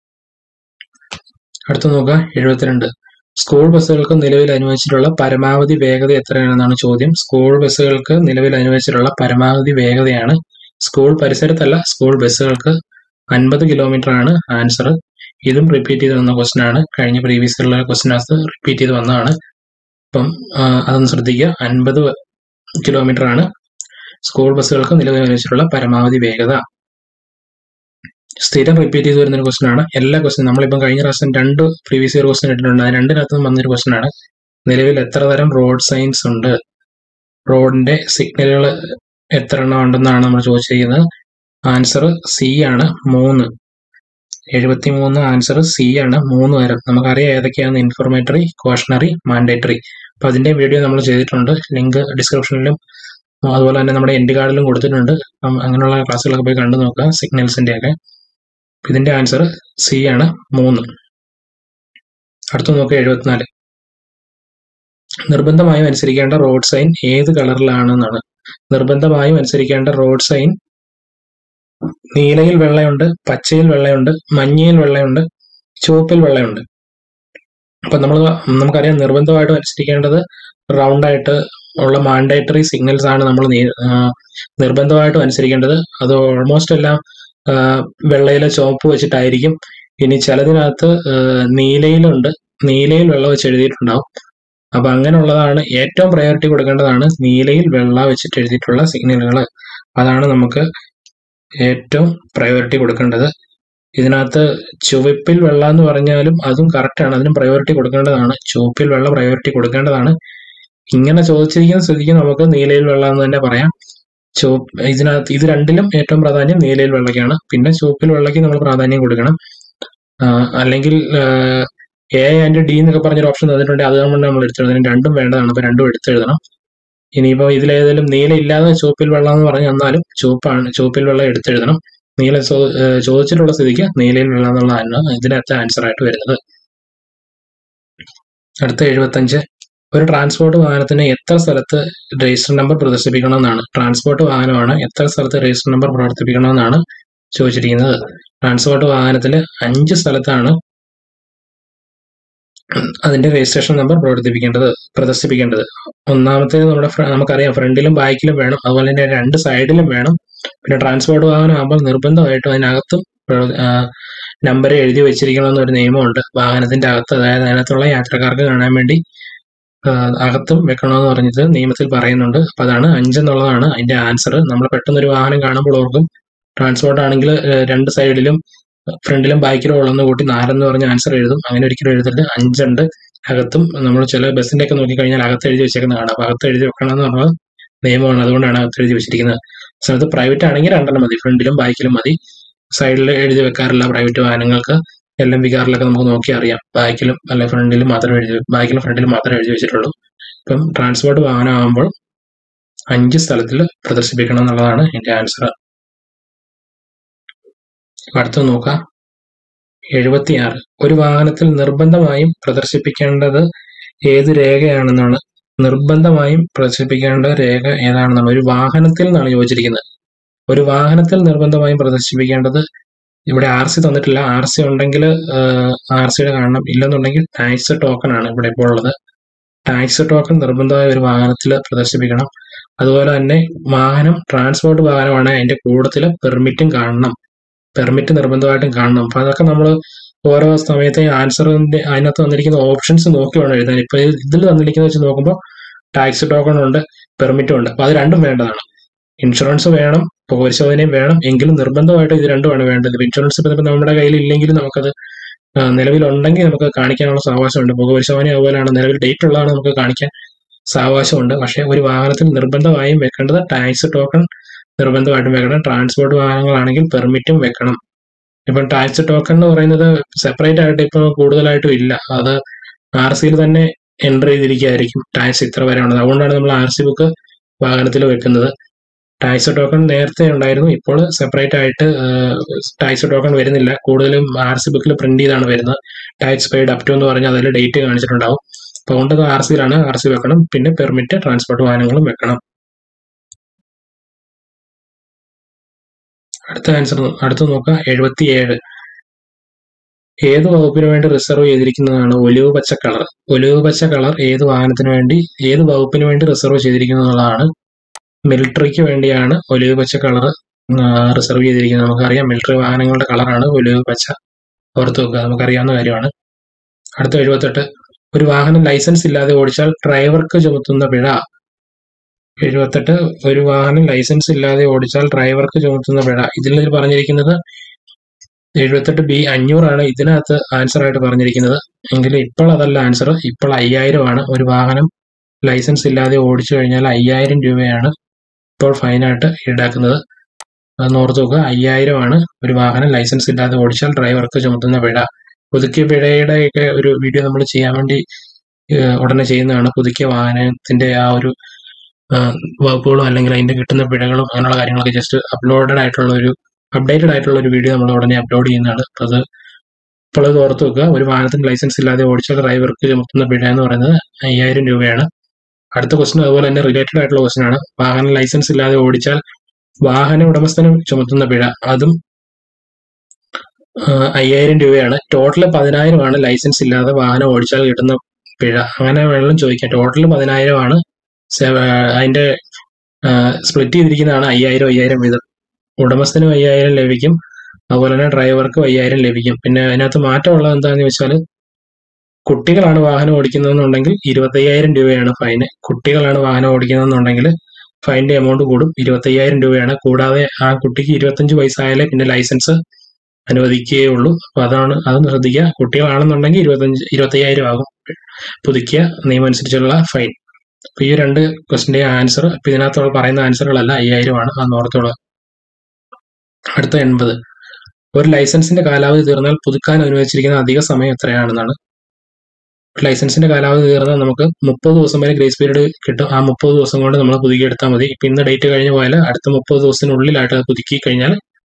അടുത്ത നോക്കുക എഴുപത്തിരണ്ട് സ്കൂൾ ബസ്സുകൾക്ക് നിലവിൽ അനുവദിച്ചിട്ടുള്ള പരമാവധി വേഗത എത്രയാണെന്നാണ് ചോദ്യം സ്കൂൾ ബസ്സുകൾക്ക് നിലവിൽ അനുവദിച്ചിട്ടുള്ള പരമാവധി വേഗതയാണ് സ്കൂൾ പരിസരത്തല്ല സ്കൂൾ ബസ്സുകൾക്ക് അൻപത് കിലോമീറ്റർ ആണ് ആൻസർ ഇതും റിപ്പീറ്റ് ചെയ്ത് വന്ന ക്വസ്റ്റൻ ആണ് കഴിഞ്ഞ പ്രീവിയസ് ഉള്ള ക്വസ്റ്റിനകത്ത് റിപ്പീറ്റ് ചെയ്ത് വന്നതാണ് അപ്പം ആ, അതൊന്ന് ശ്രദ്ധിക്കുക അൻപത് കിലോമീറ്റർ ആണ് സ്കൂൾ ബസ്സുകൾക്ക് നിലവിൽ അനുസരിച്ചുള്ള പരമാവധി വേഗത സ്ഥിരം റിപ്പീറ്റ് ചെയ്ത് വരുന്ന ഒരു ക്വസ്റ്റൻ ആണ് എല്ലാ ക്വസ്റ്റൻ നമ്മളിപ്പം കഴിഞ്ഞ പ്രാവശ്യം രണ്ട് പ്രീവിയസ് ഇയർ ക്വസ്റ്റൻ ഇട്ടിട്ടുണ്ട് ആ രണ്ടിനകത്തും വന്നൊരു ക്വസ്റ്റൻ ആണ് നിലവിൽ എത്ര തരം റോഡ് സൈൻസ് ഉണ്ട് റോഡിന്റെ സിഗ്നലുകൾ എത്ര എണ്ണം ഉണ്ടെന്നാണ് നമ്മൾ ചോദിച്ചിരിക്കുന്നത് ആൻസർ സി ആണ് മൂന്ന് എഴുപത്തി മൂന്ന് ആൻസർ സി ആണ് മൂന്ന് തരം നമുക്കറിയാം ഏതൊക്കെയാണ് ഇൻഫർമേറ്ററി കോഷണറി മാൻഡേറ്ററി അപ്പൊ അതിന്റെ വീഡിയോ നമ്മൾ ചെയ്തിട്ടുണ്ട് ലിങ്ക് ഡിസ്ക്രിപ്ഷനിലും അതുപോലെ തന്നെ നമ്മുടെ എൻഡ് കാർഡിലും കൊടുത്തിട്ടുണ്ട് അപ്പം അങ്ങനെയുള്ള ക്ലാസ്സുകളൊക്കെ പോയി കണ്ടു നോക്കുക സിഗ്നൽസിന്റെ ഒക്കെ ഇതിന്റെ ആൻസർ സി ആണ് മൂന്ന് അടുത്ത നോക്കുക എഴുപത്തിനാല് നിർബന്ധമായും അനുസരിക്കേണ്ട റോഡ് സൈൻ ഏത് കളറിലാണെന്നാണ് നിർബന്ധമായും അനുസരിക്കേണ്ട റോഡ് സൈൻ നീലയിൽ വെള്ളയുണ്ട് പച്ചയിൽ വെള്ളയുണ്ട് മഞ്ഞയിൽ വെള്ളയുണ്ട് ചുവപ്പിൽ വെള്ളയുണ്ട് അപ്പൊ നമ്മൾ നമുക്കറിയാം നിർബന്ധമായിട്ടും അനുസരിക്കേണ്ടത് റൗണ്ട് ആയിട്ട് ഉള്ള മാൻഡേറ്ററി സിഗ്നൽസ് ആണ് നമ്മൾ നിർബന്ധമായിട്ടും അനുസരിക്കേണ്ടത് അത് ഓൾമോസ്റ്റ് എല്ലാം ആ, വെള്ളയിലെ ചുവപ്പ് വെച്ചിട്ടായിരിക്കും ഇനി ചിലതിനകത്ത് ആ, നീലയിലുണ്ട് നീലയിൽ വെള്ള വെച്ച് എഴുതിയിട്ടുണ്ടാവും അപ്പൊ അങ്ങനെയുള്ളതാണ് ഏറ്റവും പ്രയോറിറ്റി കൊടുക്കേണ്ടതാണ് നീലയിൽ വെള്ള വെച്ചിട്ട് എഴുതിയിട്ടുള്ള സിഗ്നലുകൾ അതാണ് നമുക്ക് ഏറ്റവും പ്രയോറിറ്റി കൊടുക്കേണ്ടത് ഇതിനകത്ത് ചുവപ്പിൽ വെള്ള എന്ന് പറഞ്ഞാലും അതും കറക്റ്റ് ആണ് അതിനും പ്രയോറിറ്റി കൊടുക്കേണ്ടതാണ് ചുവപ്പിൽ വെള്ള പ്രയോറിറ്റി കൊടുക്കേണ്ടതാണ് ഇങ്ങനെ ചോദിച്ചിരിക്കുന്ന സ്ഥിതിക്ക് നമുക്ക് നീലയിൽ വെള്ള എന്ന് തന്നെ പറയാം ചുവപ്പ് ഇതിനകത്ത് ഇത് രണ്ടിലും ഏറ്റവും പ്രാധാന്യം നീലയിൽ വെള്ളയ്ക്കാണ് പിന്നെ ചുവപ്പിൽ വെള്ളയ്ക്ക് നമ്മൾ പ്രാധാന്യം കൊടുക്കണം ആ, അല്ലെങ്കിൽ എ ആൻഡ് ഡി എന്നൊക്കെ പറഞ്ഞൊരു ഓപ്ഷൻ തന്നിട്ടുണ്ട് അത് കൊണ്ട് നമ്മൾ എടുത്തെഴുതണം രണ്ടും വേണ്ടതാണ് അപ്പൊ രണ്ടും എടുത്തെഴുതണം ഇനിയിപ്പോ ഇതിലേതെങ്കിലും നീല ഇല്ലാതെ ചുവപ്പിൽ വെള്ളം എന്ന് പറഞ്ഞു തന്നാലും ചുവപ്പാണ് ചുവപ്പിൽ വെള്ളം എടുത്തെഴുതണം നീല ചോ- ഏഹ് ചോദിച്ചിട്ടുള്ള സ്ഥിതിക്ക് നീലയിൽ വെള്ളം എന്നുള്ളതാണ് ഇതിനകത്ത് ആൻസർ ആയിട്ട് വരുന്നത് അടുത്ത എഴുപത്തഞ്ച് ഒരു ട്രാൻസ്പോർട്ട് വാഹനത്തിന് എത്ര സ്ഥലത്ത് രജിസ്റ്റർ നമ്പർ പ്രദർശിപ്പിക്കണമെന്നാണ് ട്രാൻസ്പോർട്ട് വാഹനമാണ് എത്ര സ്ഥലത്ത് രജിസ്റ്റർ നമ്പർ പ്രവർത്തിപ്പിക്കണമെന്നാണ് ചോദിച്ചിരിക്കുന്നത് ട്രാൻസ്പോർട്ട് വാഹനത്തിൽ അഞ്ച് സ്ഥലത്താണ് അതിന്റെ രജിസ്ട്രേഷൻ നമ്പർ പ്രവർത്തിപ്പിക്കേണ്ടത് പ്രദർശിപ്പിക്കേണ്ടത് ഒന്നാമത്തേത് നമ്മുടെ ഫ്ര- നമുക്കറിയാം ഫ്രണ്ടിലും ബാക്കിലും വേണം അതുപോലെ തന്നെ രണ്ട് സൈഡിലും വേണം പിന്നെ ട്രാൻസ്പോർട്ട് വാഹനം ആകുമ്പോൾ നിർബന്ധമായിട്ടും അതിനകത്തും നമ്പർ എഴുതി വെച്ചിരിക്കണം എന്നൊരു നിയമമുണ്ട് വാഹനത്തിന്റെ അകത്ത് അതായത് അതിനകത്തുള്ള യാത്രക്കാർക്ക് കാണാൻ വേണ്ടി ആ, അകത്തും വെക്കണമെന്ന് പറഞ്ഞത് നിയമത്തിൽ പറയുന്നുണ്ട് അപ്പൊ അതാണ് അഞ്ചെന്നുള്ളതാണ് അതിന്റെ ആൻസർ നമ്മൾ പെട്ടെന്ന് ഒരു വാഹനം കാണുമ്പോൾ ഓർക്കും ട്രാൻസ്പോർട്ട് ആണെങ്കിൽ രണ്ട് സൈഡിലും ഫ്രണ്ടിലും ബാക്കിലും ഉള്ളെന്ന് കൂട്ടി നാലെന്ന് പറഞ്ഞ ആൻസർ എഴുതും അങ്ങനെ ഒരിക്കലും എഴുതരുത് അഞ്ചുണ്ട് അകത്തും നമ്മൾ ചില ബസ്സിന്റെ ഒക്കെ നോക്കിക്കഴിഞ്ഞാൽ അകത്ത് എഴുതി വെച്ചേക്കുന്ന കാണാം അപ്പൊ അകത്ത് എഴുതി വെക്കണം എന്ന് പറഞ്ഞത് നിയമമാണ് അതുകൊണ്ടാണ് അകത്ത് എഴുതി വെച്ചിരിക്കുന്നത് സ്ഥലത്ത് പ്രൈവറ്റ് ആണെങ്കിൽ രണ്ടെണ്ണം മതി ഫ്രണ്ടിലും ബാക്കിലും മതി സൈഡിൽ എഴുതി വെക്കാറില്ല പ്രൈവറ്റ് വാഹനങ്ങൾക്ക് എൽ എം കാറിലൊക്കെ നമുക്ക് നോക്കി അറിയാം ബാക്കിലും അല്ലെ ഫ്രണ്ടിലും മാത്രമേ എഴുതി ബാക്കിലും ഫ്രണ്ടിലും മാത്രമേ എഴുതി വെച്ചിട്ടുള്ളൂ ഇപ്പം ട്രാൻസ്പോർട്ട് വാഹനമാകുമ്പോൾ അഞ്ച് സ്ഥലത്തിൽ പ്രദർശിപ്പിക്കണം എന്നുള്ളതാണ് എന്റെ ആൻസർ അടുത്ത നോക്കാം എഴുപത്തിയാറ് ഒരു വാഹനത്തിൽ നിർബന്ധമായും പ്രദർശിപ്പിക്കേണ്ടത് ഏത് രേഖയാണെന്നാണ് നിർബന്ധമായും പ്രദർശിപ്പിക്കേണ്ട രേഖ ഏതാണെന്നാണ് ഒരു വാഹനത്തിൽ നിന്നാണ് ചോദിച്ചിരിക്കുന്നത് ഒരു വാഹനത്തിൽ നിർബന്ധമായും പ്രദർശിപ്പിക്കേണ്ടത് ഇവിടെ ആർ സി തന്നിട്ടില്ല ആർ സി ഉണ്ടെങ്കിൽ ആർ സിയുടെ കാണണം ഇല്ലെന്നുണ്ടെങ്കിൽ ടാക്സ് ടോക്കൺ ആണ് ഇവിടെ ഇപ്പോൾ ഉള്ളത് ടാക്സ് ടോക്കൺ നിർബന്ധമായി ഒരു വാഹനത്തിൽ പ്രദർശിപ്പിക്കണം അതുപോലെ തന്നെ വാഹനം ട്രാൻസ്പോർട്ട് വാഹനമാണ് അതിന്റെ കൂട്ടത്തിൽ പെർമിറ്റും കാണണം പെർമിറ്റ് നിർബന്ധമായിട്ടും കാണണം അപ്പൊ അതൊക്കെ നമ്മൾ ഓരോ സമയത്തെ ആൻസറിന്റെ അതിനകത്ത് വന്നിരിക്കുന്ന ഓപ്ഷൻസ് നോക്കി വേണം എഴുതാൻ ഇപ്പൊ ഇത് ഇതിൽ തന്നിരിക്കുന്നത് വെച്ച് നോക്കുമ്പോൾ ടാക്സ് ടോക്കൺ ഉണ്ട് പെർമിറ്റും ഉണ്ട് അപ്പൊ അത് രണ്ടും വേണ്ടതാണ് ഇൻഷുറൻസ് വേണം പരിശോധനയും വേണം എങ്കിലും നിർബന്ധമായിട്ട് ഇത് രണ്ടുമാണ് വേണ്ടത് ഇപ്പൊ ഇൻഷുറൻസ് ഇപ്പൊ നമ്മുടെ കയ്യിൽ ഇല്ലെങ്കിലും നമുക്കത് ആ, നിലവിലുണ്ടെങ്കിൽ നമുക്ക് കാണിക്കാനുള്ള സാവകാശമുണ്ട് പുകപരിശോധന അതുപോലെയാണ് നിലവിൽ ഡേറ്റ് ഉള്ളതാണ് നമുക്ക് കാണിക്കാൻ സാവകാശമുണ്ട് പക്ഷേ ഒരു വാഹനത്തിൽ നിർബന്ധമായും വെക്കേണ്ടത് ടാക്സ് ടോക്കൺ നിർബന്ധമായിട്ടും വെക്കണം ട്രാൻസ്പോർട്ട് വാഹനങ്ങളാണെങ്കിൽ പെർമിറ്റും വെക്കണം ഇപ്പം ടാക്സ് ടോക്കൺ എന്ന് പറയുന്നത് സെപ്പറേറ്റ് ആയിട്ട് ഇപ്പോൾ കൂടുതലായിട്ടും ഇല്ല അത് ആർ സിയിൽ തന്നെ എൻ്റർ ചെയ്തിരിക്കുകയായിരിക്കും ടാക്സ് ഇത്ര വരെ ഉള്ളത് അതുകൊണ്ടാണ് നമ്മൾ ആർ സി ബുക്ക് വാഹനത്തിൽ വെക്കുന്നത് ടാക്സ് ടോക്കൺ നേരത്തെ ഉണ്ടായിരുന്നു ഇപ്പോൾ സെപ്പറേറ്റ് ആയിട്ട് ടാക്സ് ടോക്കൺ വരുന്നില്ല കൂടുതലും ആർ സി ബുക്കിൽ പ്രിന്റ് ചെയ്താണ് വരുന്നത് ടാക്സ് പെയ്ഡ് അപ് ടു എന്ന് പറഞ്ഞാൽ അതിൽ ഡേറ്റ് കാണിച്ചിട്ടുണ്ടാവും അപ്പോൾ അതുകൊണ്ട് ആർ സിയിലാണ് ആർ സി വെക്കണം പിന്നെ പെർമിറ്റ് ട്രാൻസ്പോർട്ട് വാഹനങ്ങളും വെക്കണം അടുത്ത ആൻസർ അടുത്ത നോക്കുക എഴുപത്തിയേഴ് ഏത് വകുപ്പിന് വേണ്ടി റിസർവ് ചെയ്തിരിക്കുന്നതാണ് ഒലിവ് പച്ച കളർ ഒലിവ് പച്ച കളർ ഏത് വാഹനത്തിന് വേണ്ടി ഏത് വകുപ്പിന് വേണ്ടി റിസർവ് ചെയ്തിരിക്കുന്നതാണ് മിലിറ്ററിക്ക് വേണ്ടിയാണ് ഒലിവ് പച്ച കളർ റിസർവ് ചെയ്തിരിക്കുന്നത് നമുക്കറിയാം മിലിറ്ററി വാഹനങ്ങളുടെ കളറാണ് ഒലിവ് പച്ച ഓർത്ത് വെക്കുക നമുക്കറിയാവുന്ന കാര്യമാണ് അടുത്ത എഴുപത്തെട്ട് ഒരു വാഹനം ലൈസൻസ് ഇല്ലാതെ ഓടിച്ചാൽ ഡ്രൈവർക്ക് ചുമത്തുന്ന പിഴ എഴുപത്തെട്ട് ഒരു വാഹനം ലൈസൻസ് ഇല്ലാതെ ഓടിച്ചാൽ ഡ്രൈവർക്ക് ചുമത്തുന്ന പിഴ ഇതിൽ പറഞ്ഞിരിക്കുന്നത് എഴുപത്തെട്ട് ബി അഞ്ഞൂറാണ് ഇതിനകത്ത് ആൻസർ ആയിട്ട് പറഞ്ഞിരിക്കുന്നത് എങ്കിൽ ഇപ്പോൾ അതല്ല ആൻസർ ഇപ്പോൾ അയ്യായിരം ആണ് ഒരു വാഹനം ലൈസൻസ് ഇല്ലാതെ ഓടിച്ചു കഴിഞ്ഞാൽ അയ്യായിരം രൂപയാണ് ഇപ്പോൾ ഫൈനായിട്ട് ഈടാക്കുന്നത് അത് ഓർത്ത് നോക്കുക അയ്യായിരം ആണ് ഒരു വാഹനം ലൈസൻസ് ഇല്ലാതെ ഓടിച്ചാൽ ഡ്രൈവർക്ക് ചുമത്തുന്ന പിഴ പുതുക്കിയ പിഴയുടെ ഒക്കെ ഒരു വീഡിയോ നമ്മൾ ചെയ്യാൻ വേണ്ടി ഏഹ്, ഉടനെ ചെയ്യുന്നതാണ് പുതുക്കിയ വാഹനത്തിന്റെ ആ ഒരു ആഹ്, വകുപ്പുകളും അല്ലെങ്കിൽ അതിന്റെ കിട്ടുന്ന പിഴകളും അങ്ങനെയുള്ള കാര്യങ്ങളൊക്കെ ജസ്റ്റ് അപ്ലോഡഡ് ആയിട്ടുള്ള ഒരു അപ്ഡേറ്റഡ് ആയിട്ടുള്ള ഒരു വീഡിയോ നമ്മൾ ഉടനെ അപ്ലോഡ് ചെയ്യുന്നതാണ് അപ്പൊ അത് ഇപ്പോൾ അത് ഓർത്ത് വെക്കുക ഒരു വാഹനത്തിന് ലൈസൻസ് ഇല്ലാതെ ഓടിച്ചാൽ ഡ്രൈവർക്ക് ചുമത്തുന്ന പിഴ എന്ന് പറയുന്നത് അയ്യായിരം രൂപയാണ് അടുത്ത ക്വസ്റ്റൻ അതുപോലെ തന്നെ റിലേറ്റഡ് ആയിട്ടുള്ള ക്വസ്റ്റൻ ആണ് വാഹനം ലൈസൻസ് ഇല്ലാതെ ഓടിച്ചാൽ വാഹന ഉടമസ്ഥന് ചുമത്തുന്ന പിഴ അതും ആഹ്, അയ്യായിരം രൂപയാണ് ടോട്ടൽ പതിനായിരമാണ് ലൈസൻസ് ഇല്ലാതെ വാഹനം ഓടിച്ചാൽ കിട്ടുന്ന പിഴ അങ്ങനെ വേണമെങ്കിലും ചോദിക്കാം ടോട്ടൽ പതിനായിരമാണ് സെ- ആഹ്, അതിന്റെ സ്പ്ലിറ്റ് ചെയ്തിരിക്കുന്നതാണ് അയ്യായിരം അയ്യായിരം വീതം ഉടമസ്ഥനും അയ്യായിരം ലഭിക്കും അതുപോലെ തന്നെ ഡ്രൈവർക്കും അയ്യായിരം ലഭിക്കും പിന്നെ അതിനകത്ത് മാറ്റമുള്ളത് എന്താണെന്ന് വെച്ചാൽ കുട്ടികളാണ് വാഹനം ഓടിക്കുന്നതെന്നുണ്ടെങ്കിൽ ഇരുപത്തയ്യായിരം രൂപയാണ് ഫൈന് കുട്ടികളാണ് വാഹനം ഓടിക്കുന്നതെന്നുണ്ടെങ്കിൽ ഫൈനിന്റെ എമൗണ്ട് കൂടും ഇരുപത്തയ്യായിരം രൂപയാണ് കൂടാതെ ആ കുട്ടിക്ക് ഇരുപത്തഞ്ച് വയസ്സായാലേ പിന്നെ ലൈസൻസ് അനുവദിക്കുകയുള്ളൂ അപ്പൊ അതാണ് അതൊന്ന് ശ്രദ്ധിക്കുക കുട്ടികളാണെന്നുണ്ടെങ്കിൽ ഇരുപത്തഞ്ച് ഇരുപത്തയ്യായിരം ആകും പുതുക്കിയ നിയമം അനുസരിച്ചുള്ള ഫൈൻ അപ്പൊ ഈ രണ്ട് ക്വസ്റ്റിന്റെ ആൻസർ ഇപ്പൊ ഇതിനകത്തുള്ള പറയുന്ന ആൻസറുകളല്ല അയ്യായിരം ആണ് അത് ഓർത്തോളുക അടുത്ത എൺപത് ഒരു ലൈസൻസിന്റെ കാലാവധി തീർന്നാൽ പുതുക്കാൻ അനുവദിച്ചിരിക്കുന്ന അധിക സമയം എത്രയാണെന്നാണ് ലൈസൻസിന്റെ കാലാവധി തീർന്നാൽ നമുക്ക് മുപ്പത് ദിവസം വരെ ഗ്രേസ് പീരീഡ് കിട്ടും ആ മുപ്പത് ദിവസം കൊണ്ട് നമ്മൾ പുതുക്കി എടുത്താൽ മതി ഇപ്പൊ ഇന്ന് ഡേറ്റ് കഴിഞ്ഞ് പോയാൽ അടുത്ത മുപ്പത് ദിവസത്തിനുള്ളിലായിട്ട് അത് പുതുക്കി കഴിഞ്ഞാൽ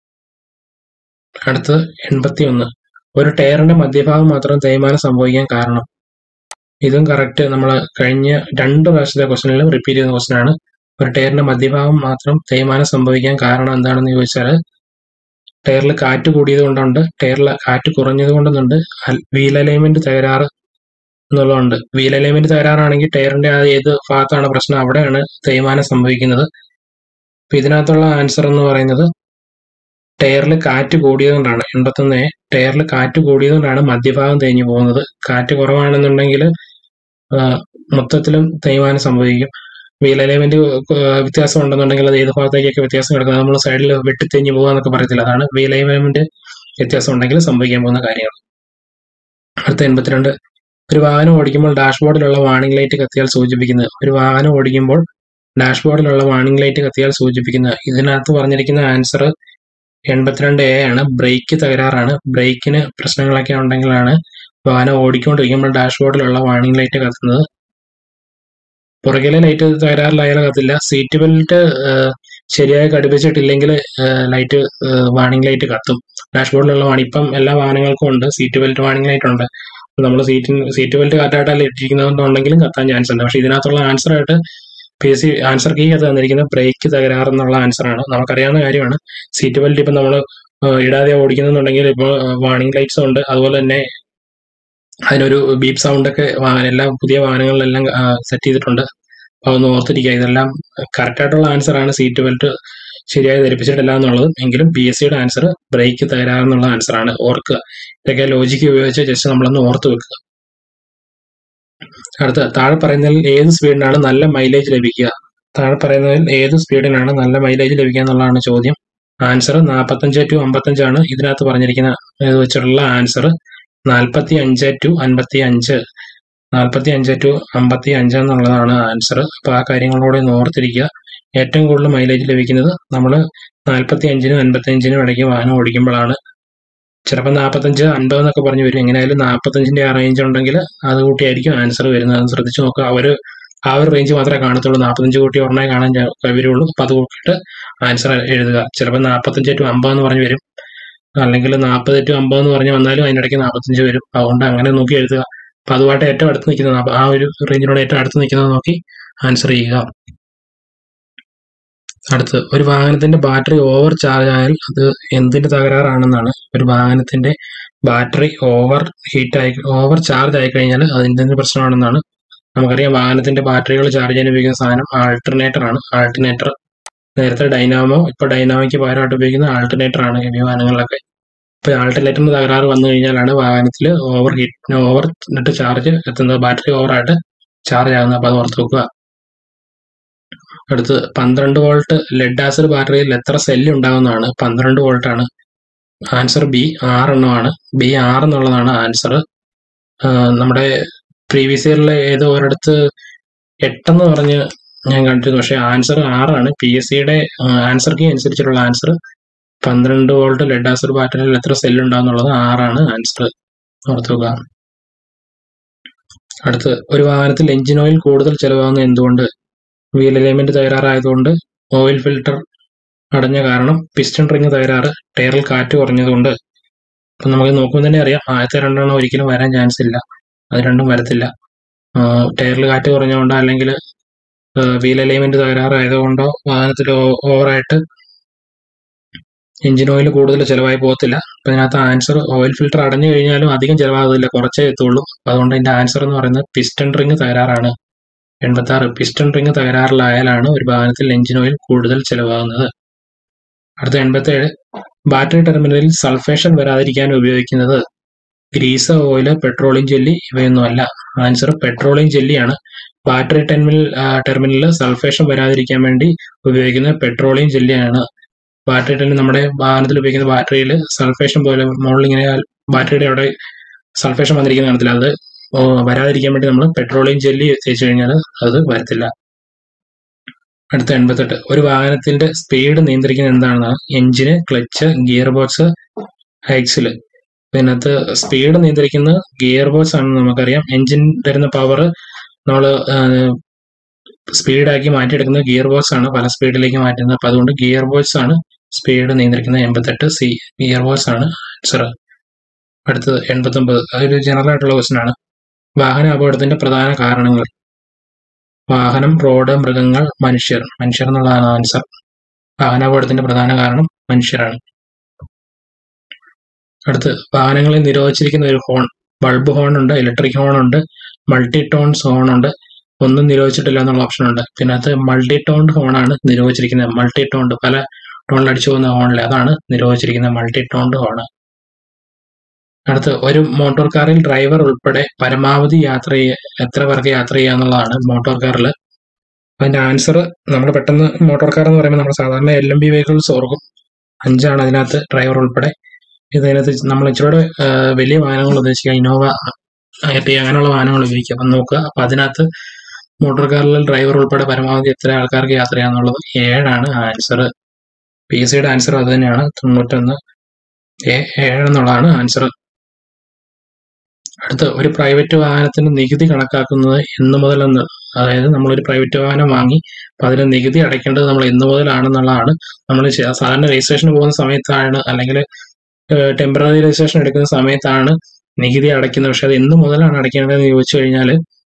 അടുത്തത് എൺപത്തി ഒന്ന് ഒരു ടയറിന്റെ മധ്യഭാഗം മാത്രം തേയ്മാനം സംഭവിക്കാൻ കാരണം ഇതും കറക്റ്റ് നമ്മൾ കഴിഞ്ഞ രണ്ട് പ്രാവശ്യത്തെ ക്വസ്റ്റനിലും റിപ്പീറ്റ് ചെയ്യുന്ന ക്വസ്റ്റൻ ആണ് ഒരു ടയറിന്റെ മധ്യഭാഗം മാത്രം തേയ്മാനം സംഭവിക്കാൻ കാരണം എന്താണെന്ന് ചോദിച്ചാൽ ടയറിൽ കാറ്റ് കൂടിയത് കൊണ്ടുണ്ട് ടയറിൽ കാറ്റ് കുറഞ്ഞത് കൊണ്ടുണ്ട് വീൽ അലൈൻമെന്റ് തകരാറ് എന്നുള്ളതുണ്ട് വീൽ അലൈൻമെന്റ് തകരാറാണെങ്കിൽ ടയറിന്റെ ആ ഏത് ഭാഗത്താണ് പ്രശ്നം അവിടെയാണ് തേയ്മാനം സംഭവിക്കുന്നത് അപ്പൊ ഇതിനകത്തുള്ള ആൻസർ എന്ന് പറയുന്നത് ടയറിൽ കാറ്റ് കൂടിയതുകൊണ്ടാണ് എൺപത്തൊന്ന് ടയറിൽ കാറ്റ് കൂടിയതുകൊണ്ടാണ് മധ്യഭാഗം തേഞ്ഞു പോകുന്നത് കാറ്റ് കുറവാണെന്നുണ്ടെങ്കിൽ മൊത്തത്തിലും തേയ്മാനം സംഭവിക്കും വീൽ അലൈൻമെന്റ് വ്യത്യാസം ഉണ്ടെന്നുണ്ടെങ്കിൽ അത് ഏത് ഭാഗത്തേക്കൊക്കെ വ്യത്യാസം കിടക്കുന്നത് നമ്മൾ സൈഡിൽ വെട്ടിത്തെഞ്ഞു പോകുക എന്നൊക്കെ പറയത്തില്ല അതാണ് വീൽ അലൈൻമെന്റ് വ്യത്യാസം ഉണ്ടെങ്കിൽ സംഭവിക്കാൻ പോകുന്ന കാര്യങ്ങൾ അടുത്ത എൺപത്തിരണ്ട് ഒരു വാഹനം ഓടിക്കുമ്പോൾ ഡാഷ്ബോർഡിലുള്ള വാണിംഗ് ലൈറ്റ് കത്തിയാൽ സൂചിപ്പിക്കുന്നത് ഒരു വാഹനം ഓടിക്കുമ്പോൾ ഡാഷ്ബോർഡിലുള്ള വാണിംഗ് ലൈറ്റ് കത്തിയാൽ സൂചിപ്പിക്കുന്നത് ഇതിനകത്ത് പറഞ്ഞിരിക്കുന്ന ആൻസർ എൺപത്തിരണ്ട് എ ആണ് ബ്രേക്ക് തകരാറാണ് ബ്രേക്കിന് പ്രശ്നങ്ങളൊക്കെ ഉണ്ടെങ്കിലാണ് വാഹനം ഓടിക്കൊണ്ടിരിക്കുമ്പോൾ ഡാഷ്ബോർഡിലുള്ള വാണിംഗ് ലൈറ്റ് കത്തുന്നത് പുറകിലെ ലൈറ്റ് തകരാറിലായാലും കത്തില്ല സീറ്റ് ബെൽറ്റ് ശരിയായി ഘടിപ്പിച്ചിട്ടില്ലെങ്കിൽ ലൈറ്റ് വാണിംഗ് ലൈറ്റ് കത്തും ഡാഷ്ബോർഡിലുള്ള വാണി ഇപ്പം എല്ലാ വാഹനങ്ങൾക്കും ഉണ്ട് സീറ്റ് ബെൽറ്റ് വാണിംഗ് ലൈറ്റ് ഉണ്ട് നമ്മൾ സീറ്റിന് സീറ്റ് ബെൽറ്റ് കറക്റ്റായിട്ടല്ല ഇട്ടിരിക്കുന്നതുകൊണ്ടെങ്കിലും കത്താൻ ചാൻസ് ഉണ്ട് പക്ഷെ ഇതിനകത്തുള്ള ആൻസർ ആയിട്ട് P S C answer key അത് തന്നിരിക്കുന്നത് ബ്രേക്ക് തകരാറ് എന്നുള്ള ആൻസർ ആണ് നമുക്കറിയാവുന്ന കാര്യമാണ് സീറ്റ് ബെൽറ്റ് ഇപ്പം നമ്മൾ ഇടാതെ ഓടിക്കുന്നുണ്ടെങ്കിൽ ഇപ്പോൾ വാണിംഗ് ലൈറ്റ്സ് ഉണ്ട് അതുപോലെ തന്നെ അതിനൊരു ബീപ്പ് സൗണ്ട് ഒക്കെ വാഹനം എല്ലാ പുതിയ വാഹനങ്ങളിലെല്ലാം സെറ്റ് ചെയ്തിട്ടുണ്ട് അപ്പൊ അതൊന്ന് ഓർത്തിരിക്കുക ഇതെല്ലാം കറക്റ്റ് ആയിട്ടുള്ള ആൻസർ ആണ് സീറ്റ് ബെൽറ്റ് ശരിയായി ധരിപ്പിച്ചിട്ടില്ല എന്നുള്ളത് എങ്കിലും പി എസ് സിയുടെ ആൻസർ ബ്രേക്ക് തകരാറെന്നുള്ള ആൻസർ ആണ് ഓർക്കുക ഇതൊക്കെ ലോജിക്ക് ഉപയോഗിച്ച് ജസ്റ്റ് നമ്മളൊന്ന് ഓർത്ത് വെക്കുക അടുത്ത താഴെ പറയുന്നതിൽ ഏത് സ്പീഡിനാണ് നല്ല മൈലേജ് ലഭിക്കുക താഴെ പറയുന്നതിൽ ഏത് സ്പീഡിനാണ് നല്ല മൈലേജ് ലഭിക്കുക എന്നുള്ളതാണ് ചോദ്യം ആൻസർ നാൽപ്പത്തഞ്ച് ടു അമ്പത്തഞ്ചാണ് ഇതിനകത്ത് പറഞ്ഞിരിക്കുന്ന ഇത് വെച്ചിട്ടുള്ള ആൻസർ നാൽപ്പത്തി അഞ്ച് ടു അൻപത്തി അഞ്ച് നാൽപ്പത്തി അഞ്ച് ടു അമ്പത്തി അഞ്ച് എന്നുള്ളതാണ് ആൻസർ അപ്പൊ ആ കാര്യങ്ങളോടെ ഒന്ന് ഓർത്തിരിക്കുക ഏറ്റവും കൂടുതൽ മൈലേജ് ലഭിക്കുന്നത് നമ്മൾ നാൽപ്പത്തി അഞ്ചിനും അൻപത്തി അഞ്ചിനും ഇടയ്ക്ക് വാഹനം ഓടിക്കുമ്പോഴാണ് ചിലപ്പോൾ നാൽപ്പത്തഞ്ച് അൻപത് എന്നൊക്കെ പറഞ്ഞു വരും എങ്ങനെയായാലും നാൽപ്പത്തഞ്ചിന്റെ ആ റേഞ്ച് ഉണ്ടെങ്കിൽ അത് കൂട്ടിയായിരിക്കും ആൻസർ വരുന്നത് അത് ശ്രദ്ധിച്ചു നോക്കുക അവർ ആ ഒരു റേഞ്ച് മാത്രമേ കാണത്തുള്ളൂ നാൽപ്പത്തഞ്ച് കൂട്ടി ഒരെണ്ണേ കാണാൻ വരുള്ളൂ അപ്പൊ അത് കൂട്ടിയിട്ട് ആൻസർ എഴുതുക ചിലപ്പോൾ നാൽപ്പത്തഞ്ച് ടു അമ്പത് എന്ന് പറഞ്ഞു വരും അല്ലെങ്കിൽ നാൽപ്പത് ടു അമ്പത് എന്ന് പറഞ്ഞ് വന്നാലും അതിനിടയ്ക്ക് നാൽപ്പത്തഞ്ച് വരും അതുകൊണ്ട് അങ്ങനെ നോക്കി എഴുതുക അപ്പൊ അതുമായിട്ട് ഏറ്റവും അടുത്ത് നിൽക്കുന്നത് ആ ഒരു റേഞ്ചിനോട് ഏറ്റവും അടുത്ത് നിൽക്കുന്നത് നോക്കി ആൻസർ ചെയ്യുക അടുത്ത് ഒരു വാഹനത്തിന്റെ ബാറ്ററി ഓവർ ചാർജ് ആയാൽ അത് എന്തിന്റെ തകരാറാണെന്നാണ് ഒരു വാഹനത്തിന്റെ ബാറ്ററി ഓവർ ഹീറ്റ് ആയി ഓവർ ചാർജ് ആയി കഴിഞ്ഞാൽ അത് എന്തിന്റെ പ്രശ്നമാണെന്നാണ് നമുക്കറിയാം വാഹനത്തിന്റെ ബാറ്ററികൾ ചാർജ് ചെയ്യാൻ ഉപയോഗിക്കുന്ന സാധനം ആൾട്ടർനേറ്റർ ആണ് ആൾട്ടർനേറ്റർ നേരത്തെ ഡൈനാമോ ഇപ്പൊ ഡൈനാമോയ്ക്ക് പകരമായിട്ട് ഉപയോഗിക്കുന്ന ആൾട്ടർനേറ്റർ ആണ് ഈ വാഹനങ്ങളിലൊക്കെ ഇപ്പോൾ ആൾട്ടർനേറ്ററിന് തകരാറ് വന്നു കഴിഞ്ഞാലാണ് വാഹനത്തിൽ ഓവർ ഹീറ്റ് ഓവർ എന്നിട്ട് ചാർജ് എത്തുന്നത് ബാറ്ററി ഓവറായിട്ട് ചാർജ് ആകുന്നത് അപ്പോൾ അത് ഓർത്ത് വെക്കുക അടുത്ത് പന്ത്രണ്ട് വോൾട്ട് ലെഡ് ആസിഡ് ബാറ്ററിയിൽ എത്ര സെല്ല് ഉണ്ടാകുന്നതാണ് പന്ത്രണ്ട് വോൾട്ട് ആണ് ആൻസർ ബി ആറെണ്ണമാണ് ബി ആറ് എന്നുള്ളതാണ് ആൻസർ നമ്മുടെ പ്രീവിയസ് ഇയറിലെ ഏതോ ഒരിടത്ത് എട്ടെന്ന് പറഞ്ഞ് ഞാൻ കണ്ടിരുന്നു പക്ഷേ ആൻസർ ആറാണ് പി എസ് സിയുടെ ആൻസർ കീ അനുസരിച്ചിട്ടുള്ള ആൻസർ പന്ത്രണ്ട് വോൾട്ട് ലെഡ് ആസിഡ് ബാറ്ററിയിൽ എത്ര സെല്ല് ഉണ്ടാകുന്നുള്ളത് ആറാണ് ആൻസർ ഓർത്ത് വെക്കുക അടുത്ത് ഒരു വാഹനത്തിൽ എഞ്ചിൻ ഓയിൽ കൂടുതൽ ചെലവാകുന്നത് എന്തുകൊണ്ട് വീൽ എലമെന്റ് തകരാറായതുകൊണ്ട് ഓയിൽ ഫിൽട്ടർ അടഞ്ഞ കാരണം പിസ്റ്റൺ റിങ് തകരാറ് ടയറിൽ കാറ്റ് കുറഞ്ഞതുകൊണ്ട് ഇപ്പം നമുക്ക് നോക്കുമ്പോൾ തന്നെ അറിയാം ആദ്യത്തെ രണ്ടെണ്ണം ഒരിക്കലും വരാൻ ചാൻസ് ഇല്ല അത് രണ്ടും വരത്തില്ല ടയറിൽ കാറ്റ് കുറഞ്ഞുകൊണ്ടോ അല്ലെങ്കിൽ വീൽ എലൈൻമെന്റ് തകരാറായതുകൊണ്ടോ വാഹനത്തിൽ ഓവറായിട്ട് എഞ്ചിൻ ഓയിൽ കൂടുതൽ ചിലവായി പോകത്തില്ല അപ്പം ഇതിനകത്ത് ആൻസർ ഓയിൽ ഫിൽട്ടർ അടഞ്ഞു കഴിഞ്ഞാലും അധികം ചിലവാകത്തില്ല കുറച്ചേ എത്തുള്ളൂ അതുകൊണ്ട് ഇതിന്റെ ആൻസർ എന്ന് പറയുന്നത് പിസ്റ്റൺ റിങ് തകരാറാണ് എൺപത്തി ആറ് പിസ്റ്റൺ റിങ് തകരാറിലായാലാണ് ഒരു വാഹനത്തിൽ എഞ്ചിൻ ഓയിൽ കൂടുതൽ ചിലവാകുന്നത് അടുത്ത എൺപത്തി ഏഴ് ബാറ്ററി ടെർമിനലിൽ സൾഫേഷൻ വരാതിരിക്കാൻ ഉപയോഗിക്കുന്നത് ഗ്രീസ് ഓയിൽ പെട്രോളിയം ജെല്ലി ഇവയൊന്നുമല്ല ആൻസർ പെട്രോളിയം ജെല്ലിയാണ് ബാറ്ററി ടെർമിനൽ ടെർമിനലിൽ സൾഫേഷൻ വരാതിരിക്കാൻ വേണ്ടി ഉപയോഗിക്കുന്ന പെട്രോളിയം ജെല്ലിയാണ് ബാറ്ററി ടെർമിനൽ നമ്മുടെ വാഹനത്തിൽ ഉപയോഗിക്കുന്ന ബാറ്ററിയിൽ സൾഫേഷൻ പോലെ മുകളിൽ ഇങ്ങനെ ബാറ്ററിയുടെ അവിടെ സൾഫേഷൻ വന്നിരിക്കുന്ന കാണത്തില്ല അത് വരാതിരിക്കാൻ വേണ്ടി നമ്മൾ പെട്രോളിയം ജെല്ലി തേച്ച് കഴിഞ്ഞാൽ അത് വരത്തില്ല അടുത്ത എൺപത്തെട്ട് ഒരു വാഹനത്തിന്റെ സ്പീഡ് നിയന്ത്രിക്കുന്നത് എന്താണെന്ന് engine clutch gear box axle ഇതിനകത്ത് സ്പീഡ് നിയന്ത്രിക്കുന്ന ഗിയർ ബോക്സ് ആണെന്ന് നമുക്കറിയാം എഞ്ചിൻ തരുന്ന പവർ നമ്മൾ സ്പീഡാക്കി മാറ്റിയെടുക്കുന്നത് ഗിയർ ബോക്സ് ആണ് പല സ്പീഡിലേക്ക് മാറ്റുന്നത് അപ്പൊ അതുകൊണ്ട് ഗിയർ ബോക്സ് ആണ് സ്പീഡ് നിയന്ത്രിക്കുന്നത് എൺപത്തെട്ട് സി ഗിയർ ബോക്സ് ആണ് ആൻസർ അടുത്തത് എൺപത്തൊമ്പത് അതൊരു ജനറൽ ആയിട്ടുള്ള ക്വസ്റ്റൻ ആണ് വാഹന അപകടത്തിന്റെ പ്രധാന കാരണങ്ങൾ വാഹനം റോഡ് മൃഗങ്ങൾ മനുഷ്യർ മനുഷ്യർ എന്നുള്ളതാണ് ആൻസർ വാഹനാപകടത്തിന്റെ പ്രധാന കാരണം മനുഷ്യരാണ് അടുത്ത് വാഹനങ്ങളിൽ നിരോധിച്ചിരിക്കുന്ന ഒരു ഹോൺ ബൾബ് ഹോൺ ഉണ്ട് ഇലക്ട്രിക് ഹോൺ ഉണ്ട് മൾട്ടി ടോൺസ് ഹോൺ ഉണ്ട് ഒന്നും നിരോധിച്ചിട്ടില്ല എന്നുള്ള ഓപ്ഷൻ ഉണ്ട് പിന്നെ അത് മൾട്ടി ടോൺഡ് ഹോൺ ആണ് നിരോധിച്ചിരിക്കുന്നത് മൾട്ടി ടോൺഡ് പല ടോണിൽ അടിച്ചു പോകുന്ന ഹോണിൽ അതാണ് നിരോധിച്ചിരിക്കുന്നത് മൾട്ടി ടോൺഡ് ഹോൺ അടുത്ത് ഒരു മോട്ടോർ കാറിൽ ഡ്രൈവർ ഉൾപ്പെടെ പരമാവധി യാത്ര ചെയ്യ എത്ര പേർക്ക് യാത്ര ചെയ്യാന്നുള്ളതാണ് മോട്ടോർ കാറിൽ അതിന്റെ ആൻസർ നമ്മൾ പെട്ടെന്ന് മോട്ടോർ കാർ എന്ന് പറയുമ്പോൾ നമ്മൾ സാധാരണ എൽ എം ബി വെഹിക്കിൾസ് ഓർക്കും അഞ്ചാണ് അതിനകത്ത് ഡ്രൈവർ ഉൾപ്പെടെ ഇതിനകത്ത് നമ്മൾ ഇച്ചിരൂടെ വലിയ വാഹനങ്ങൾ ഉദ്ദേശിക്കുക ഇന്നോവ ഐ അങ്ങനെയുള്ള വാഹനങ്ങൾ ഉപയോഗിക്കുക അപ്പം നോക്കുക അപ്പം അതിനകത്ത് മോട്ടോർ കാറിൽ ഡ്രൈവർ ഉൾപ്പെടെ പരമാവധി എത്ര ആൾക്കാർക്ക് യാത്ര ചെയ്യാന്നുള്ളത് ഏഴാണ് ആൻസർ പി എസ് സിയുടെ ആൻസർ അത് തന്നെയാണ് തൊണ്ണൂറ്റൊന്ന് ഏ ഏഴെന്നുള്ളതാണ് ആൻസർ അടുത്ത് ഒരു പ്രൈവറ്റ് വാഹനത്തിന് നികുതി കണക്കാക്കുന്നത് എന്ന് മുതലെന്ന് അതായത് നമ്മളൊരു പ്രൈവറ്റ് വാഹനം വാങ്ങി അപ്പൊ അതിന് നികുതി അടയ്ക്കേണ്ടത് നമ്മൾ എന്ന് മുതലാണെന്നുള്ളതാണ് നമ്മൾ സാധാരണ രജിസ്ട്രേഷന് പോകുന്ന സമയത്താണ് അല്ലെങ്കിൽ ടെമ്പററി രജിസ്ട്രേഷൻ എടുക്കുന്ന സമയത്താണ് നികുതി അടയ്ക്കുന്നത് പക്ഷെ അത് എന്ന് മുതലാണ് അടയ്ക്കേണ്ടതെന്ന് ചോദിച്ചു കഴിഞ്ഞാൽ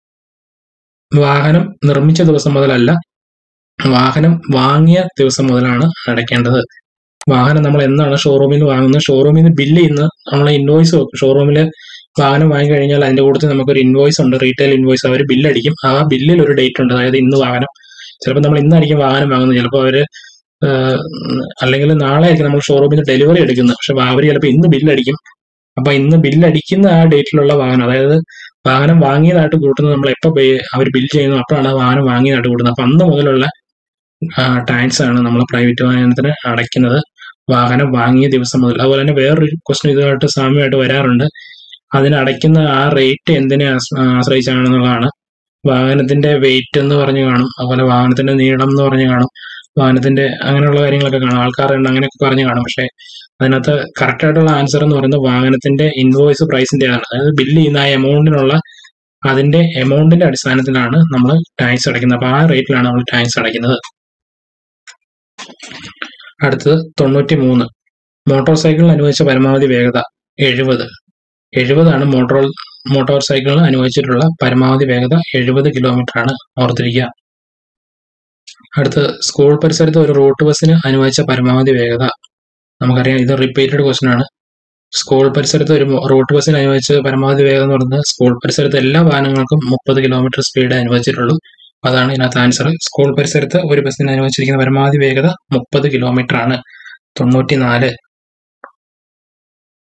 വാഹനം നിർമ്മിച്ച ദിവസം മുതലല്ല വാഹനം വാങ്ങിയ ദിവസം മുതലാണ് അടയ്ക്കേണ്ടത് വാഹനം നമ്മൾ എന്നാണ് ഷോറൂമിൽ നിന്ന് വാങ്ങുന്നത് ഷോറൂമിൽ നിന്ന് ബില്ല് ചെയ്യുന്ന നമ്മളെ ഇൻവോയ്സ് വെക്കും ഷോറൂമിൽ വാഹനം വാങ്ങി കഴിഞ്ഞാൽ അതിന്റെ കൂട്ടത്തിൽ നമുക്കൊരു ഇൻവോയ്സ് ഉണ്ട് റീറ്റെയിൽ ഇൻവോയ്സ് അവർ ബില്ലടിക്കും ആ ബില്ലിൽ ഒരു ഡേറ്റ് ഉണ്ട് അതായത് ഇന്ന് വാഹനം ചിലപ്പോൾ നമ്മൾ ഇന്നായിരിക്കും വാഹനം വാങ്ങുന്നത് ചിലപ്പോൾ അവര് അല്ലെങ്കിൽ നാളെ ആയിരിക്കും നമ്മൾ ഷോറൂമിൽ നിന്ന് ഡെലിവറി എടുക്കുന്നത് പക്ഷെ അവർ ചിലപ്പോൾ ഇന്ന് ബില്ലടിക്കും അപ്പൊ ഇന്ന് ബില്ലടിക്കുന്ന ആ ഡേറ്റിലുള്ള വാഹനം അതായത് വാഹനം വാങ്ങിയതായിട്ട് കൂട്ടുന്നത് നമ്മൾ എപ്പോൾ അവർ ബിൽ ചെയ്യുന്നു അപ്പോഴാണ് വാഹനം വാങ്ങിയതായിട്ട് കൂട്ടുന്നത് അപ്പൊ അന്ന് മുതലുള്ള ടാക്സ് ആണ് നമ്മൾ പ്രൈവറ്റ് വാഹനത്തിന് അടയ്ക്കുന്നത് വാഹനം വാങ്ങിയ ദിവസം മുതൽ അതുപോലെ തന്നെ വേറൊരു ക്വസ്റ്റൻ ഇതുമായിട്ട് സാമ്യമായിട്ട് വരാറുണ്ട് അതിന് അടയ്ക്കുന്ന ആ റേറ്റ് എന്തിനെ ആശ്രയിച്ചാണെന്നുള്ളതാണ് വാഹനത്തിന്റെ വെയിറ്റ് എന്ന് പറഞ്ഞു കാണും അതുപോലെ വാഹനത്തിന്റെ നീളം എന്ന് പറഞ്ഞു കാണും വാഹനത്തിന്റെ അങ്ങനെയുള്ള കാര്യങ്ങളൊക്കെ കാണും ആൾക്കാരുടെ എണ്ണം അങ്ങനെയൊക്കെ പറഞ്ഞു കാണും പക്ഷെ അതിനകത്ത് കറക്റ്റ് ആയിട്ടുള്ള ആൻസർ എന്ന് പറയുന്നത് വാഹനത്തിന്റെ ഇൻവോയ്സ് പ്രൈസിന്റെ ആണ് അതായത് ബില്ല് ചെയ്യുന്ന ആ എമൗണ്ടിനുള്ള അതിന്റെ എമൗണ്ടിന്റെ അടിസ്ഥാനത്തിലാണ് നമ്മൾ ടാക്സ് അടയ്ക്കുന്നത് അപ്പൊ ആ റേറ്റിലാണ് നമ്മൾ ടാക്സ് അടയ്ക്കുന്നത് അടുത്തത് തൊണ്ണൂറ്റി മൂന്ന് മോട്ടോർ സൈക്കിളിന് അനുവദിച്ച പരമാവധി വേഗത എഴുപത് എഴുപതാണ് മോട്ടോർ മോട്ടോർ സൈക്കിളിന് അനുവദിച്ചിട്ടുള്ള പരമാവധി വേഗത എഴുപത് കിലോമീറ്റർ ആണ് ഓർത്തിരിക്കുക അടുത്ത് സ്കൂൾ പരിസരത്ത് ഒരു റൂട്ട് ബസ്സിന് അനുവദിച്ച പരമാവധി വേഗത നമുക്കറിയാം ഇത് റിപ്പീറ്റഡ് ക്വസ്റ്റൻ ആണ് സ്കൂൾ പരിസരത്ത് ഒരു റൂട്ട് ബസ്സിന് അനുവദിച്ച പരമാവധി വേഗം എന്ന് പറയുന്നത് സ്കൂൾ പരിസരത്ത് എല്ലാ വാഹനങ്ങൾക്കും മുപ്പത് കിലോമീറ്റർ സ്പീഡ് അനുവദിച്ചിട്ടുള്ളൂ അതാണ് ഇതിനകത്ത് ആൻസർ സ്കൂൾ പരിസരത്ത് ഒരു ബസ്സിന് അനുവദിച്ചിരിക്കുന്ന പരമാവധി വേഗത മുപ്പത് കിലോമീറ്റർ ആണ് തൊണ്ണൂറ്റി നാല്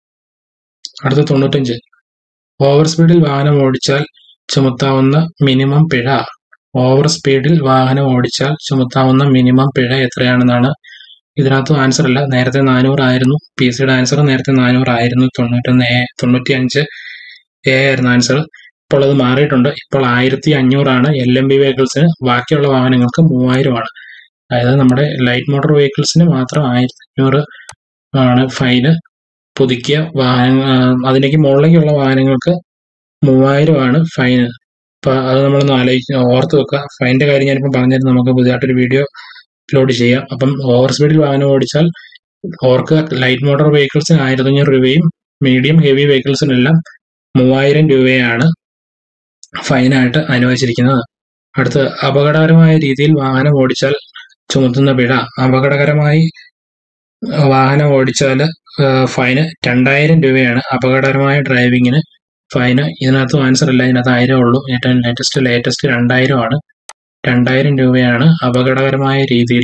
അടുത്ത തൊണ്ണൂറ്റഞ്ച് ഓവർ സ്പീഡിൽ വാഹനം ഓടിച്ചാൽ ചുമത്താവുന്ന മിനിമം പിഴ ഓവർ സ്പീഡിൽ വാഹനം ഓടിച്ചാൽ ചുമത്താവുന്ന മിനിമം പിഴ എത്രയാണെന്നാണ് ഇതിനകത്ത് ആൻസർ അല്ല നേരത്തെ നാനൂറായിരുന്നു പി സിയുടെ ആൻസർ നേരത്തെ നാനൂറായിരുന്നു തൊണ്ണൂറ്റൊന്ന് എ തൊണ്ണൂറ്റി അഞ്ച് എ ആയിരുന്നു ആൻസർ ഇപ്പോൾ അത് മാറിയിട്ടുണ്ട് ഇപ്പോൾ ആയിരത്തി അഞ്ഞൂറാണ് എൽ എം ബി വെഹിക്കിൾസിന് ബാക്കിയുള്ള വാഹനങ്ങൾക്ക് മൂവായിരമാണ് അതായത് നമ്മുടെ ലൈറ്റ് മോട്ടോർ വെഹിക്കിൾസിന് മാത്രം ആയിരത്തി അഞ്ഞൂറ് ആണ് ഫൈന് പുതുക്കിയ വാഹന അതിലേക്ക് മുകളിലേക്കുള്ള വാഹനങ്ങൾക്ക് മൂവായിരമാണ് ഫൈൻ അപ്പൊ അത് നമ്മളൊന്ന് ആലോചിച്ച് ഓർത്ത് വെക്കുക ഫൈനിന്റെ കാര്യം ഞാനിപ്പോൾ പറഞ്ഞിരുന്നു നമുക്ക് പുതിയതായിട്ടൊരു വീഡിയോ അപ്ലോഡ് ചെയ്യാം അപ്പം ഓവർ സ്പീഡിൽ വാഹനം ഓടിച്ചാൽ ഓർക്ക് ലൈറ്റ് മോട്ടോർ വെഹിക്കിൾസിന് ആയിരത്തി അഞ്ഞൂറ് രൂപയും മീഡിയം ഹെവി വെഹിക്കിൾസിനെല്ലാം മൂവായിരം രൂപയാണ് ഫൈനായിട്ട് അനുവദിച്ചിരിക്കുന്നത് അടുത്ത് അപകടകരമായ രീതിയിൽ വാഹനം ഓടിച്ചാൽ ചുമത്തുന്ന പിഴ അപകടകരമായി വാഹനം ഓടിച്ചാൽ ഫൈന് രണ്ടായിരം രൂപയാണ് അപകടകരമായ ഡ്രൈവിങ്ങിന് ഫൈന് ഇതിനകത്ത് ആൻസർ ഇല്ല ഇതിനകത്ത് ആയിരം ഉള്ളൂ ഏറ്റവും ലേറ്റസ്റ്റ് ലേറ്റസ്റ്റ് രണ്ടായിരം ആണ് രണ്ടായിരം രൂപയാണ് അപകടകരമായ രീതിയിൽ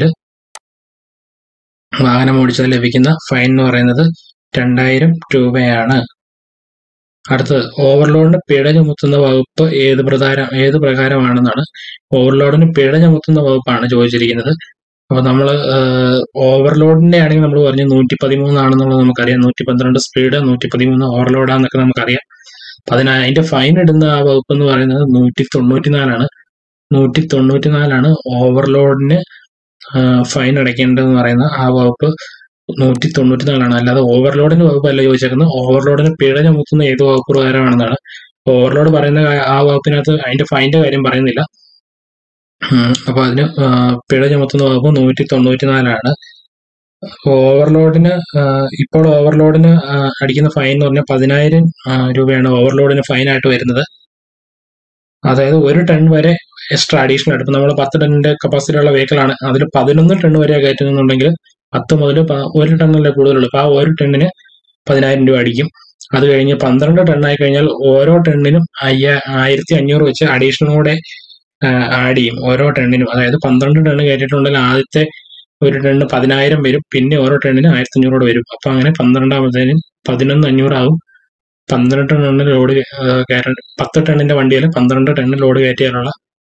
വാഹനം ഓടിച്ചാൽ ലഭിക്കുന്ന ഫൈൻ എന്ന് പറയുന്നത് രണ്ടായിരം രൂപയാണ് അടുത്തത് ഓവർലോഡിന് പിഴ ചുമത്തുന്ന വകുപ്പ് ഏത് പ്രകാരം ഏത് പ്രകാരമാണെന്നാണ് ഓവർലോഡിന് പിഴ ചുമത്തുന്ന വകുപ്പാണ് ചോദിച്ചിരിക്കുന്നത് അപ്പൊ നമ്മൾ ഓവർലോഡിന്റെ ആണെങ്കിൽ നമ്മൾ പറഞ്ഞു നൂറ്റി പതിമൂന്നാണെന്നുള്ളത് നമുക്കറിയാം നൂറ്റി പന്ത്രണ്ട് സ്പീഡ് നൂറ്റി പതിമൂന്ന് ഓവർലോഡാന്നൊക്കെ നമുക്കറിയാം അപ്പൊ അതിന് അതിന്റെ ഫൈൻ ഇടുന്ന ആ വകുപ്പ് എന്ന് പറയുന്നത് നൂറ്റി തൊണ്ണൂറ്റിനാലാണ് നൂറ്റി തൊണ്ണൂറ്റിനാലാണ് ഓവർലോഡിന് ഫൈൻ അടയ്ക്കേണ്ടതെന്ന് പറയുന്ന ആ വകുപ്പ് നൂറ്റി തൊണ്ണൂറ്റിനാലാണ് അല്ലാതെ ഓവർലോഡിന് വകുപ്പ് അല്ല ചോദിച്ചേക്കുന്നത് ഓവർലോഡിന് പിഴ ചുമത്തുന്ന ഏത് വകുപ്പ് പ്രകാരമാണെന്നാണ് ഓവർലോഡ് പറയുന്ന കാ- ആ വകുപ്പിനകത്ത് അതിന്റെ ഫൈന്റെ കാര്യം പറയുന്നില്ല ഉം, അപ്പൊ അതിന് ആ, പിഴ ചുമത്തുന്ന വകുപ്പ് നൂറ്റി തൊണ്ണൂറ്റിനാലാണ് ഓവർലോഡിന് ആ, ഇപ്പോൾ ഓവർലോഡിന് ആ, അടിക്കുന്ന ഫൈൻ എന്ന് പറഞ്ഞാൽ പതിനായിരം ആ, രൂപയാണ് ഓവർലോഡിന് ഫൈനായിട്ട് വരുന്നത് അതായത് ഒരു ടൺ വരെ എക്സ്ട്രാ അഡീഷണൽ ആയിട്ട് ഇപ്പം നമ്മൾ പത്ത് ടണ്ണിന്റെ കപ്പാസിറ്റി ഉള്ള വെഹിക്കിൾ ആണ് അതിൽ പതിനൊന്ന് ടൺ വരെ കയറ്റുന്നുണ്ടെങ്കിൽ പത്ത് മുതൽ പ- ഒരു ടണ്ണല്ലേ കൂടുതലുള്ളൂ അപ്പൊ ആ ഒരു ടണ്ണിന് പതിനായിരം രൂപ അടിക്കും അത് കഴിഞ്ഞ് പന്ത്രണ്ട് ടണ്ണായി കഴിഞ്ഞാൽ ഓരോ ടണ്ണിനും അയ്യ ആയിരത്തി അഞ്ഞൂറ് വെച്ച് അഡീഷണൽ കൂടെ ആഡ് ചെയ്യും ഓരോ ടണ്ണിനും അതായത് പന്ത്രണ്ട് ടണ്ണ് കയറ്റിയിട്ടുണ്ടെങ്കിൽ ആദ്യത്തെ ഒരു ടണ്ണ് പതിനായിരം വരും പിന്നെ ഓരോ ടണ്ണിന് ആയിരത്തി അഞ്ഞൂറ് വരും അപ്പൊ അങ്ങനെ പന്ത്രണ്ടാമത്തേനും പതിനൊന്ന് അഞ്ഞൂറാവും പന്ത്രണ്ട് ടണ്ണിന് ലോഡ് കയറ്റാൻ പത്ത് ടണ്ണിന്റെ വണ്ടിയിൽ പന്ത്രണ്ട് ടണ്ണ് ലോഡ് കയറ്റിയാലുള്ള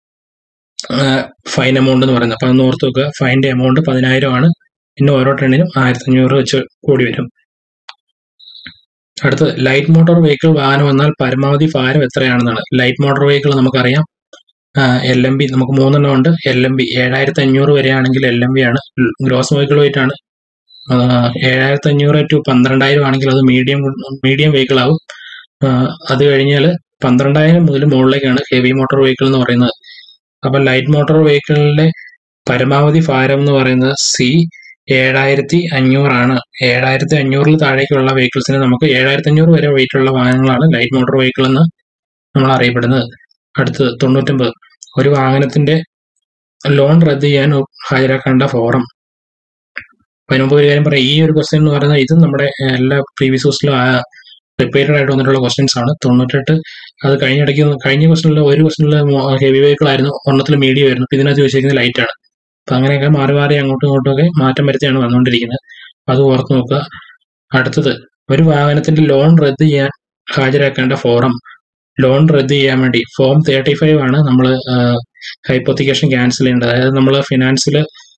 ഫൈൻ എമൗണ്ട് എന്ന് പറയുന്നത് അപ്പൊ അതൊന്ന് ഓർത്ത് വെക്കുക ഫൈൻ്റെ എമൗണ്ട് പതിനായിരം ആണ് പിന്നെ ഓരോ ടണ്ണിനും ആയിരത്തി അഞ്ഞൂറ് വെച്ച് കൂടി വരും അടുത്ത് ലൈറ്റ് മോട്ടോർ വെഹിക്കിൾ വാഹനം വന്നാൽ പരമാവധി ഭാരം എത്രയാണെന്നാണ് ലൈറ്റ് മോട്ടോർ വെഹിക്കിൾ നമുക്കറിയാം എൽ എം ബി നമുക്ക് മൂന്നെണ്ണം ഉണ്ട് എൽ എം ബി ഏഴായിരത്തി അഞ്ഞൂറ് വരെയാണെങ്കിൽ എൽ എം ബി ആണ് ഗ്രോസ് വെഹിക്കിൾ വെയിറ്റ് ആണ് ഏഴായിരത്തി അഞ്ഞൂറ് ടു പന്ത്രണ്ടായിരം ആണെങ്കിൽ അത് മീഡിയം മീഡിയം വെഹിക്കിൾ ആവും ആ, അത് കഴിഞ്ഞാൽ പന്ത്രണ്ടായിരം മുതൽ മുകളിലേക്കാണ് ഹെവി മോട്ടോർ വെഹിക്കിൾ എന്ന് പറയുന്നത് അപ്പൊ ലൈറ്റ് മോട്ടോർ വെഹിക്കിളിന്റെ പരമാവധി ഭാരം എന്ന് പറയുന്നത് സി ഏഴായിരത്തി അഞ്ഞൂറാണ് ഏഴായിരത്തി അഞ്ഞൂറിൽ താഴേക്കുള്ള വെഹിക്കിൾസിന് നമുക്ക് ഏഴായിരത്തി അഞ്ഞൂറ് വരെ വെയിറ്റ് ഉള്ള വാഹനങ്ങളാണ് ലൈറ്റ് മോട്ടോർ വെഹിക്കിൾ എന്ന് നമ്മൾ അറിയപ്പെടുന്നത് അടുത്തത് തൊണ്ണൂറ്റൊമ്പത് ഒരു വാഹനത്തിന്റെ ലോൺ റദ്ദ് ചെയ്യാൻ ഹാജരാക്കേണ്ട ഫോറം അതിന് മുമ്പ് ഒരു കാര്യം പറയാം ഈ ഒരു ക്വസ്റ്റ്യൻ എന്ന് പറയുന്നത് ഇത് നമ്മുടെ എല്ലാ പ്രീവിയസ് ക്വസ്റ്റിലും റിപ്പീറ്റഡ് ആയിട്ട് വന്നിട്ടുള്ള ക്വസ്റ്റ്യൻസ് ആണ് തൊണ്ണൂറ്റെട്ട് അത് കഴിഞ്ഞ ഇടയ്ക്ക് കഴിഞ്ഞ ക്വസ്റ്റനിൽ ഒരു ക്വസ്റ്റനിൽ ഹെവി വെഹിക്കിൾ ആയിരുന്നു ഒരെണ്ണത്തിൽ മീഡിയം ആയിരുന്നു ഇപ്പൊ ഇതിനകത്ത് ചോദിച്ചിരിക്കുന്നത് ലൈറ്റ് ആണ് അപ്പൊ അങ്ങനെയൊക്കെ മാറി മാറി അങ്ങോട്ടും ഇങ്ങോട്ടും ഒക്കെ മാറ്റം വരുത്തിയാണ് വന്നുകൊണ്ടിരിക്കുന്നത് അത് ഓർത്ത് നോക്കുക അടുത്തത് ഒരു വാഹനത്തിന്റെ ലോൺ റദ്ദ് ചെയ്യാൻ ഹാജരാക്കേണ്ട ഫോറം ലോൺ റദ്ദ് ചെയ്യാൻ വേണ്ടി ഫോം തേർട്ടി ഫൈവ് ആണ് നമ്മൾ ഹൈപ്പോത്തിക്കേഷൻ ക്യാൻസൽ ചെയ്യേണ്ടത് അതായത് നമ്മൾ ഫിനാൻസിൽ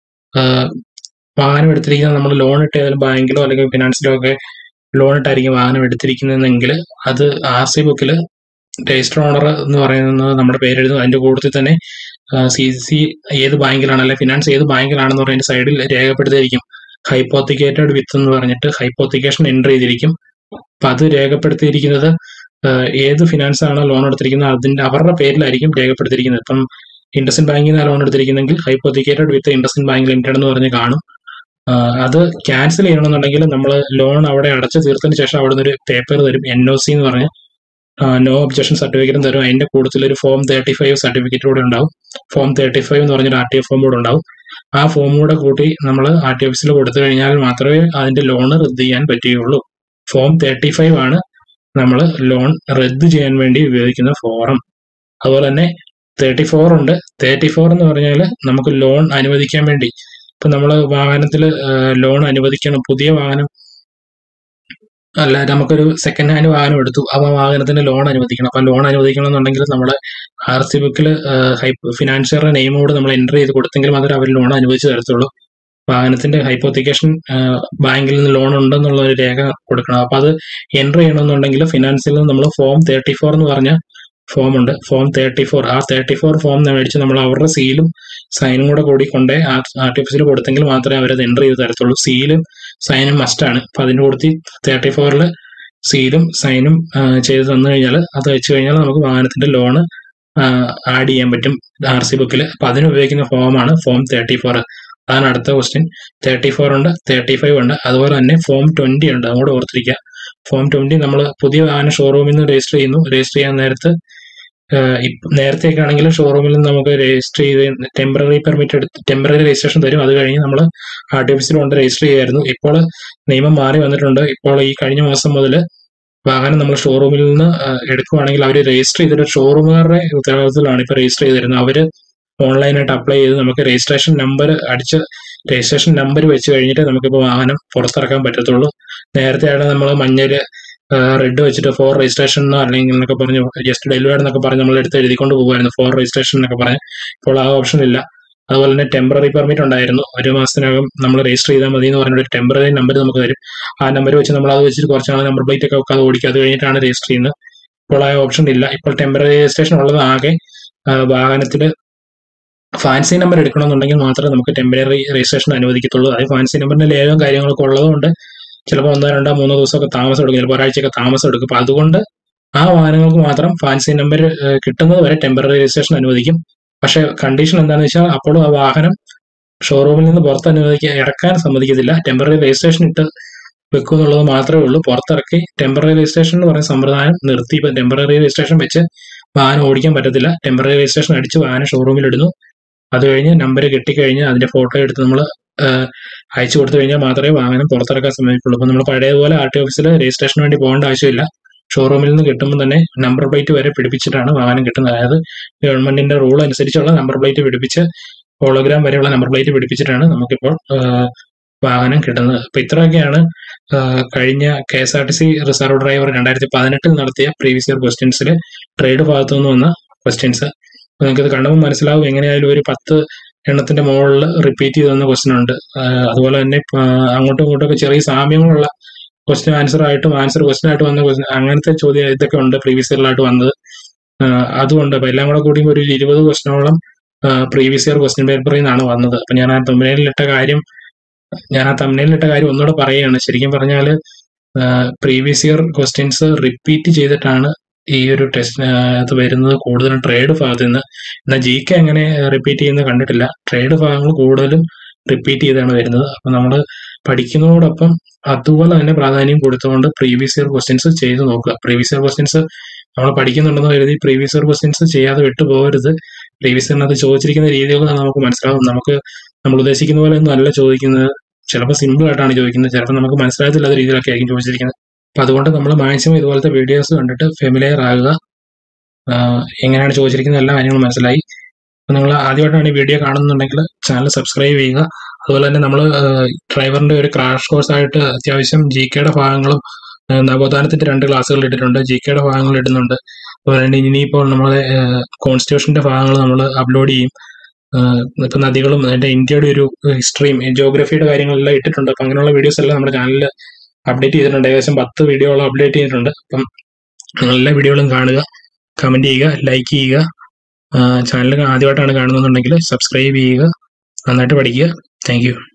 വാഹനം എടുത്തിരിക്കുന്നത് നമ്മൾ ലോൺ ഇട്ട് ഏതെങ്കിലും ബാങ്കിലോ അല്ലെങ്കിൽ ഫിനാൻസിലോ ഒക്കെ ലോൺ ഇട്ടായിരിക്കും വാഹനം എടുത്തിരിക്കുന്നതെങ്കിൽ അത് ആർ സി ബുക്കിൽ രജിസ്റ്റർ ഓണർ എന്ന് പറയുന്നത് നമ്മുടെ പേരെഴുതും അതിന്റെ കൂട്ടത്തിൽ തന്നെ സി സി ഏത് ബാങ്കിലാണ് അല്ലെങ്കിൽ ഫിനാൻസ് ഏത് ബാങ്കിലാണെന്ന് പറയുന്ന സൈഡിൽ രേഖപ്പെടുത്തിയിരിക്കും ഹൈപ്പോത്തിക്കേറ്റഡ് വിത്ത് എന്ന് പറഞ്ഞിട്ട് ഹൈപ്പോത്തിക്കേഷൻ എൻട്രി ചെയ്തിരിക്കും അപ്പൊ അത് രേഖപ്പെടുത്തിയിരിക്കുന്നത് ആഹ് ഏത് ഫിനാൻസ് ആണോ ലോൺ എടുത്തിരിക്കുന്നത് അതിന്റെ അവരുടെ പേരിലായിരിക്കും രേഖപ്പെടുത്തിയിരിക്കുന്നത് ഇപ്പം ഇൻഡസിൻ ബാങ്കിൽ നിന്നാണ് ലോൺ എടുത്തിരിക്കുന്നെങ്കിൽ hypothecated with IndusInd bank limited എന്ന് പറഞ്ഞ് കാണും ആഹ് അത് ക്യാൻസൽ ചെയ്യണമെന്നുണ്ടെങ്കിൽ നമ്മൾ ലോൺ അവിടെ അടച്ചു തീർത്തതിന് ശേഷം അവിടെ നിന്ന് ഒരു പേപ്പർ തരും എൻ ഒ സി എന്ന് പറഞ്ഞ് നോ ഒബ്ജക്ഷൻ സർട്ടിഫിക്കറ്റും തരും അതിന്റെ കൂട്ടത്തിൽ ഒരു ഫോം തേർട്ടി ഫൈവ് സർട്ടിഫിക്കറ്റ് കൂടെ ഉണ്ടാവും ഫോം തേർട്ടി ഫൈവ് എന്ന് പറഞ്ഞൊരു ആർ ടി എഫ് ഫോം കൂടെ ഉണ്ടാവും ആ ഫോം കൂടെ കൂട്ടി നമ്മൾ ആർ ടി ഓഫീസിൽ കൊടുത്തു കഴിഞ്ഞാൽ മാത്രമേ അതിന്റെ ലോൺ റദ്ദ് ചെയ്യാൻ പറ്റുകയുള്ളൂ ഫോം തേർട്ടി ഫൈവ് ആണ് നമ്മൾ ലോൺ റദ്ദ് ചെയ്യാൻ വേണ്ടി ഉപയോഗിക്കുന്ന ഫോറം അതുപോലെ തന്നെ തേർട്ടി ഫോർ ഉണ്ട് തേർട്ടി ഫോർ എന്ന് പറഞ്ഞാൽ നമുക്ക് ലോൺ അനുവദിക്കാൻ വേണ്ടി ഇപ്പൊ നമ്മൾ വാഹനത്തിൽ ലോൺ അനുവദിക്കണം പുതിയ വാഹനം അല്ല നമുക്കൊരു സെക്കൻഡ് ഹാൻഡ് വാഹനം എടുത്തു അപ്പോൾ ആ വാഹനത്തിന് ലോൺ അനുവദിക്കണം അപ്പോൾ ലോൺ അനുവദിക്കണമെന്നുണ്ടെങ്കിൽ നമ്മൾ ആർ സി ബുക്കിൽ ഫിനാൻഷ്യറുടെ നെയിമോട് നമ്മൾ എൻ്റർ ചെയ്ത് കൊടുത്തെങ്കിൽ മാത്രമേ അവർ ലോൺ അനുവദിച്ച് തരത്തുള്ളൂ വാഹനത്തിന്റെ ഹൈപ്പോത്തിക്കേഷൻ ബാങ്കിൽ നിന്ന് ലോൺ ഉണ്ടെന്നുള്ള ഒരു രേഖ കൊടുക്കണം അപ്പോൾ അത് എൻ്റർ ചെയ്യണമെന്നുണ്ടെങ്കിൽ ഫിനാൻസിൽ നിന്ന് നമ്മൾ ഫോം തേർട്ടി ഫോർ എന്ന് പറഞ്ഞ ഫോം ഉണ്ട് ഫോം തേർട്ടി ഫോർ ആ തേർട്ടി ഫോർ ഫോം മേടിച്ച് നമ്മൾ അവരുടെ സീലും സൈനും കൂടെ കൂടി കൊണ്ടേ ആർ ടി ഓഫീസിൽ കൊടുത്തെങ്കിൽ മാത്രമേ അവരത് എൻ്റർ ചെയ്ത് തരത്തുള്ളൂ സീലും സൈനും മസ്റ്റാണ് അപ്പം അതിൻ്റെ കൊടുത്ത് തേർട്ടി ഫോറിൽ സീലും സൈനും ചെയ്ത് തന്നു കഴിഞ്ഞാൽ അത് വെച്ച് കഴിഞ്ഞാൽ നമുക്ക് വാഹനത്തിന്റെ ലോണ് ആഡ് ചെയ്യാൻ പറ്റും ആർ സി ബുക്കിൽ അപ്പം അതിന് ഉപയോഗിക്കുന്ന ഫോമാണ് ഫോം തേർട്ടി ഫോർ അതാണ് അടുത്ത ക്വസ്റ്റ്യൻ തേർട്ടി ഫോർ ഉണ്ട് തേർട്ടി ഫൈവ് ഉണ്ട് അതുപോലെ തന്നെ ഫോം ട്വന്റി ഉണ്ട് അതുകൂടെ ഓർത്തിരിക്കുക ഫോം ട്വന്റി നമ്മൾ പുതിയ വാഹനം ഷോറൂമിൽ നിന്ന് രജിസ്റ്റർ ചെയ്യുന്നു രജിസ്റ്റർ ചെയ്യാൻ നേരത്ത് നേരത്തെയൊക്കെ ആണെങ്കിൽ ഷോറൂമിൽ നിന്ന് നമുക്ക് രജിസ്റ്റർ ചെയ്ത് ടെമ്പററി പെർമിറ്റ് എടുത്ത് ടെമ്പററി രജിസ്ട്രേഷൻ തരും അത് കഴിഞ്ഞ് നമ്മൾ ആർ ടി ഓഫീസിൽ കൊണ്ട് രജിസ്റ്റർ ചെയ്യായിരുന്നു ഇപ്പോൾ നിയമം മാറി വന്നിട്ടുണ്ട് ഇപ്പോൾ ഈ കഴിഞ്ഞ മാസം മുതൽ വാഹനം നമ്മൾ ഷോറൂമിൽ നിന്ന് എടുക്കുവാണെങ്കിൽ അവർ രജിസ്റ്റർ ചെയ്തിട്ട് ഷോറൂമുകാരുടെ ഉത്തരവാദിത്തത്തിലാണ് ഇപ്പോൾ രജിസ്റ്റർ ചെയ്തിരുന്നത് അവർ ഓൺലൈനായിട്ട് അപ്ലൈ ചെയ്ത് നമുക്ക് രജിസ്ട്രേഷൻ നമ്പർ അടിച്ച് രജിസ്ട്രേഷൻ നമ്പർ വെച്ച് കഴിഞ്ഞിട്ട് നമുക്കിപ്പോൾ വാഹനം പുറത്തിറക്കാൻ പറ്റത്തുള്ളൂ നേരത്തെ ആണ് നമ്മൾ മഞ്ഞയിൽ റെഡ് വെച്ചിട്ട് ഫോർ രജിസ്ട്രേഷൻ എന്നോ അല്ലെങ്കിൽ എന്നൊക്കെ പറഞ്ഞ് ജസ്റ്റ് ഡെലിവേർഡ് എന്നൊക്കെ പറഞ്ഞ് നമ്മൾ എടുത്ത് എഴുതിക്കൊണ്ട് പോകുമായിരുന്നു ഫോർ രജിസ്ട്രേഷൻ എന്നൊക്കെ പറഞ്ഞ് ഇപ്പോൾ ആ ഓപ്ഷൻ ഇല്ല അതുപോലെ തന്നെ ടെമ്പററി പെർമിറ്റ് ഉണ്ടായിരുന്നു ഒരു മാസത്തിനകം നമ്മൾ രജിസ്റ്റർ ചെയ്താൽ മതി എന്ന് പറഞ്ഞൊരു ടെമ്പററി നമ്പർ നമുക്ക് തരും ആ നമ്പർ വെച്ച് നമ്മൾ അത് വെച്ചിട്ട് കുറച്ച് നാൾ നമ്പർ പ്ലേറ്റ് ഒക്കെ വെക്കാതെ ഓടിക്കുക അത് കഴിഞ്ഞിട്ടാണ് രജിസ്റ്റർ ചെയ്യുന്നത് ഇപ്പോൾ ആ ഓപ്ഷൻ ഇല്ല ഇപ്പോൾ ടെമ്പററി രജിസ്ട്രേഷൻ ഉള്ളത് ആകെ വാഹനത്തിൽ ഫാൻസി നമ്പർ എടുക്കണമെന്നുണ്ടെങ്കിൽ മാത്രമേ നമുക്ക് ടെമ്പററി രജിസ്ട്രേഷൻ അനുവദിക്കത്തുള്ളൂ അത് ഫാൻസി നമ്പറിന്റെ ലേലവും കാര്യങ്ങളൊക്കെ ഉള്ളതുകൊണ്ട് ചിലപ്പോൾ ഒന്നോ രണ്ടോ മൂന്നോ ദിവസമൊക്കെ താമസം എടുക്കും ചിലപ്പോൾ ഒരാഴ്ചയൊക്കെ താമസം എടുക്കും അപ്പോൾ അതുകൊണ്ട് ആ വാഹനങ്ങൾക്ക് മാത്രം ഫാൻസി നമ്പർ കിട്ടുന്നത് വരെ ടെമ്പററി രജിസ്ട്രേഷൻ അനുവദിക്കും പക്ഷേ കണ്ടീഷൻ എന്താണെന്ന് വെച്ചാൽ അപ്പോഴും ആ വാഹനം ഷോറൂമിൽ നിന്ന് പുറത്ത് അനുവദിക്കാൻ ഇറക്കാൻ സമ്മതിക്കത്തില്ല ടെമ്പററി രജിസ്ട്രേഷൻ ഇട്ട് വെക്കും എന്നുള്ളത് മാത്രമേ ഉള്ളൂ പുറത്തിറക്കി ടെമ്പററി രജിസ്ട്രേഷൻ എന്ന് പറയുന്ന സമ്പ്രദായം നിർത്തി ഇപ്പം ടെമ്പററി രജിസ്ട്രേഷൻ വെച്ച് വാഹനം ഓടിക്കാൻ പറ്റത്തില്ല ടെമ്പററി രജിസ്ട്രേഷൻ അടിച്ച് വാഹനം ഷോറൂമിൽ ഇടുന്നു അത് കഴിഞ്ഞ് നമ്പർ കിട്ടിക്കഴിഞ്ഞ് അതിന്റെ ഫോട്ടോ എടുത്ത് നമ്മൾ അയച്ചു കൊടുത്തു കഴിഞ്ഞാൽ മാത്രമേ വാഹനം പുറത്തിറക്കാൻ സമ്മതിക്കുള്ളൂ അപ്പോൾ നമ്മൾ പഴയതുപോലെ ആർ ടി ഓഫീസിൽ രജിസ്ട്രേഷന് വേണ്ടി പോകേണ്ട ആവശ്യമില്ല ഷോറൂമിൽ നിന്ന് കിട്ടുമ്പോൾ തന്നെ നമ്പർ പ്ലേറ്റ് വരെ പിടിപ്പിച്ചിട്ടാണ് വാഹനം കിട്ടുന്നത് അതായത് ഗവൺമെന്റിന്റെ റൂൾ അനുസരിച്ചുള്ള നമ്പർ പ്ലേറ്റ് പിടിപ്പിച്ച് ഹോളോഗ്രാം വരെയുള്ള നമ്പർ പ്ലേറ്റ് പിടിപ്പിച്ചിട്ടാണ് നമുക്കിപ്പോൾ വാഹനം കിട്ടുന്നത് അപ്പൊ ഇത്രയൊക്കെയാണ് കഴിഞ്ഞ K S R T C reserve driver രണ്ടായിരത്തി പതിനെട്ടിൽ നടത്തിയ പ്രീവിയസ് ഇയർ ക്വസ്റ്റ്യൻസിൽ ട്രേഡ് ഭാഗത്തു നിന്ന് വന്ന ക്വസ്റ്റ്യൻസ് നിങ്ങൾക്ക് ഇത് കണ്ടപ്പോൾ മനസ്സിലാവും എങ്ങനെയായാലും ഒരു പത്ത് എണ്ണത്തിന്റെ മുകളിൽ റിപ്പീറ്റ് ചെയ്ത് തന്ന ക്വസ്റ്റ്യൻ ഉണ്ട് അതുപോലെ തന്നെ അങ്ങോട്ടും ഇങ്ങോട്ടും ഒക്കെ ചെറിയ സാമ്യങ്ങളുള്ള ക്വസ്റ്റ്യൻ ആൻസർ ആയിട്ടും ആൻസർ ക്വസ്റ്റ്യൻ ആയിട്ട് വന്ന ക്വസ്റ്റ്യൻ അങ്ങനത്തെ ചോദ്യം ഇതൊക്കെ ഉണ്ട് പ്രീവിയസ് ഇയറിലായിട്ട് വന്നത് അതുകൊണ്ട് അപ്പൊ എല്ലാം കൂടെ കൂടി ഒരു ഇരുപത് ക്വസ്റ്റ്യനോളം പ്രീവിയസ് ഇയർ ക്വസ്റ്റ്യൻ പേപ്പറിൽ നിന്നാണ് വന്നത് അപ്പൊ ഞാൻ ആ തമിഴിലിട്ട കാര്യം ഞാൻ ആ തമിഴിലിട്ട കാര്യം ഒന്നുകൂടെ പറയുകയാണ് ശരിക്കും പറഞ്ഞാൽ പ്രീവിയസ് ഇയർ ക്വസ്റ്റ്യൻസ് റിപ്പീറ്റ് ചെയ്തിട്ടാണ് ഈ ഒരു ടെസ്റ്റ് അത് വരുന്നത് കൂടുതലും ട്രേഡ് ഭാഗത്ത് നിന്ന് എന്നാൽ ജി കെ അങ്ങനെ റിപ്പീറ്റ് ചെയ്യുന്നത് കണ്ടിട്ടില്ല ട്രേഡ് ഭാഗങ്ങൾ കൂടുതലും റിപ്പീറ്റ് ചെയ്താണ് വരുന്നത് അപ്പൊ നമ്മൾ പഠിക്കുന്നതോടൊപ്പം അതുപോലെ തന്നെ പ്രാധാന്യം കൊടുത്തുകൊണ്ട് പ്രീവിയസ് ഇയർ ക്വസ്റ്റ്യൻസ് ചെയ്ത് നോക്കുക പ്രീവിയസ് ഇയർ ക്വസ്റ്റ്യൻസ് നമ്മൾ പഠിക്കുന്നുണ്ടെന്ന് കരുതി പ്രീവിയസ് ഇയർ ക്വസ്റ്റ്യൻസ് ചെയ്യാതെ വിട്ടുപോകരുത് പ്രീവിയസ് ഇയറിനകത്ത് ചോദിച്ചിരിക്കുന്ന രീതികൾ നമുക്ക് മനസ്സിലാവും നമുക്ക് നമ്മൾ ഉദ്ദേശിക്കുന്ന പോലെ ഒന്നും അല്ല ചോദിക്കുന്നത് ചിലപ്പോൾ സിമ്പിൾ ആയിട്ടാണ് ചോദിക്കുന്നത് ചിലപ്പോൾ നമുക്ക് മനസ്സിലാകത്തില്ലാത്ത രീതിയിലൊക്കെ ആയിരിക്കും ചോദിച്ചിരിക്കുന്നത് അപ്പൊ അതുകൊണ്ട് നമ്മൾ മാക്സിമം ഇതുപോലത്തെ വീഡിയോസ് കണ്ടിട്ട് ഫെമിലിയർ ആകുക എങ്ങനെയാണ് ചോദിച്ചിരിക്കുന്ന എല്ലാ കാര്യങ്ങളും മനസ്സിലായി അപ്പൊ നിങ്ങൾ ആദ്യമായിട്ടാണ് ഈ വീഡിയോ കാണുന്നുണ്ടെങ്കിൽ ചാനൽ സബ്സ്ക്രൈബ് ചെയ്യുക അതുപോലെ തന്നെ നമ്മൾ ഡ്രൈവറിന്റെ ഒരു ക്രാഷ് കോഴ്സ് ആയിട്ട് അത്യാവശ്യം ജി കെയുടെ ഭാഗങ്ങളും നവോത്ഥാനത്തിന്റെ രണ്ട് ക്ലാസ്സുകൾ ഇട്ടിട്ടുണ്ട് ജി കെയുടെ ഭാഗങ്ങൾ ഇടുന്നുണ്ട് അതുപോലെ തന്നെ ഇനിയിപ്പോൾ നമ്മളെ കോൺസ്റ്റിറ്റ്യൂഷന്റെ ഭാഗങ്ങൾ നമ്മൾ അപ്ലോഡ് ചെയ്യും ഇപ്പൊ നദികളും അതിന്റെ ഇന്ത്യയുടെ ഒരു ഹിസ്റ്ററിയും ജോഗ്രഫിയുടെ കാര്യങ്ങളെല്ലാം ഇട്ടിട്ടുണ്ട് അപ്പൊ അങ്ങനെയുള്ള വീഡിയോസ് എല്ലാം നമ്മുടെ ചാനലിൽ അപ്ഡേറ്റ് ചെയ്തിട്ടുണ്ട് ഏകദേശം പത്ത് വീഡിയോകൾ അപ്ഡേറ്റ് ചെയ്തിട്ടുണ്ട് അപ്പം നിങ്ങൾ എല്ലാ വീഡിയോകളും കാണുക കമന്റ് ചെയ്യുക ലൈക്ക് ചെയ്യുക ചാനൽ ആദ്യമായിട്ടാണ് കാണുന്നുണ്ടെങ്കിൽ സബ്സ്ക്രൈബ് ചെയ്യുക നന്നായിട്ട് പഠിക്കുക താങ്ക്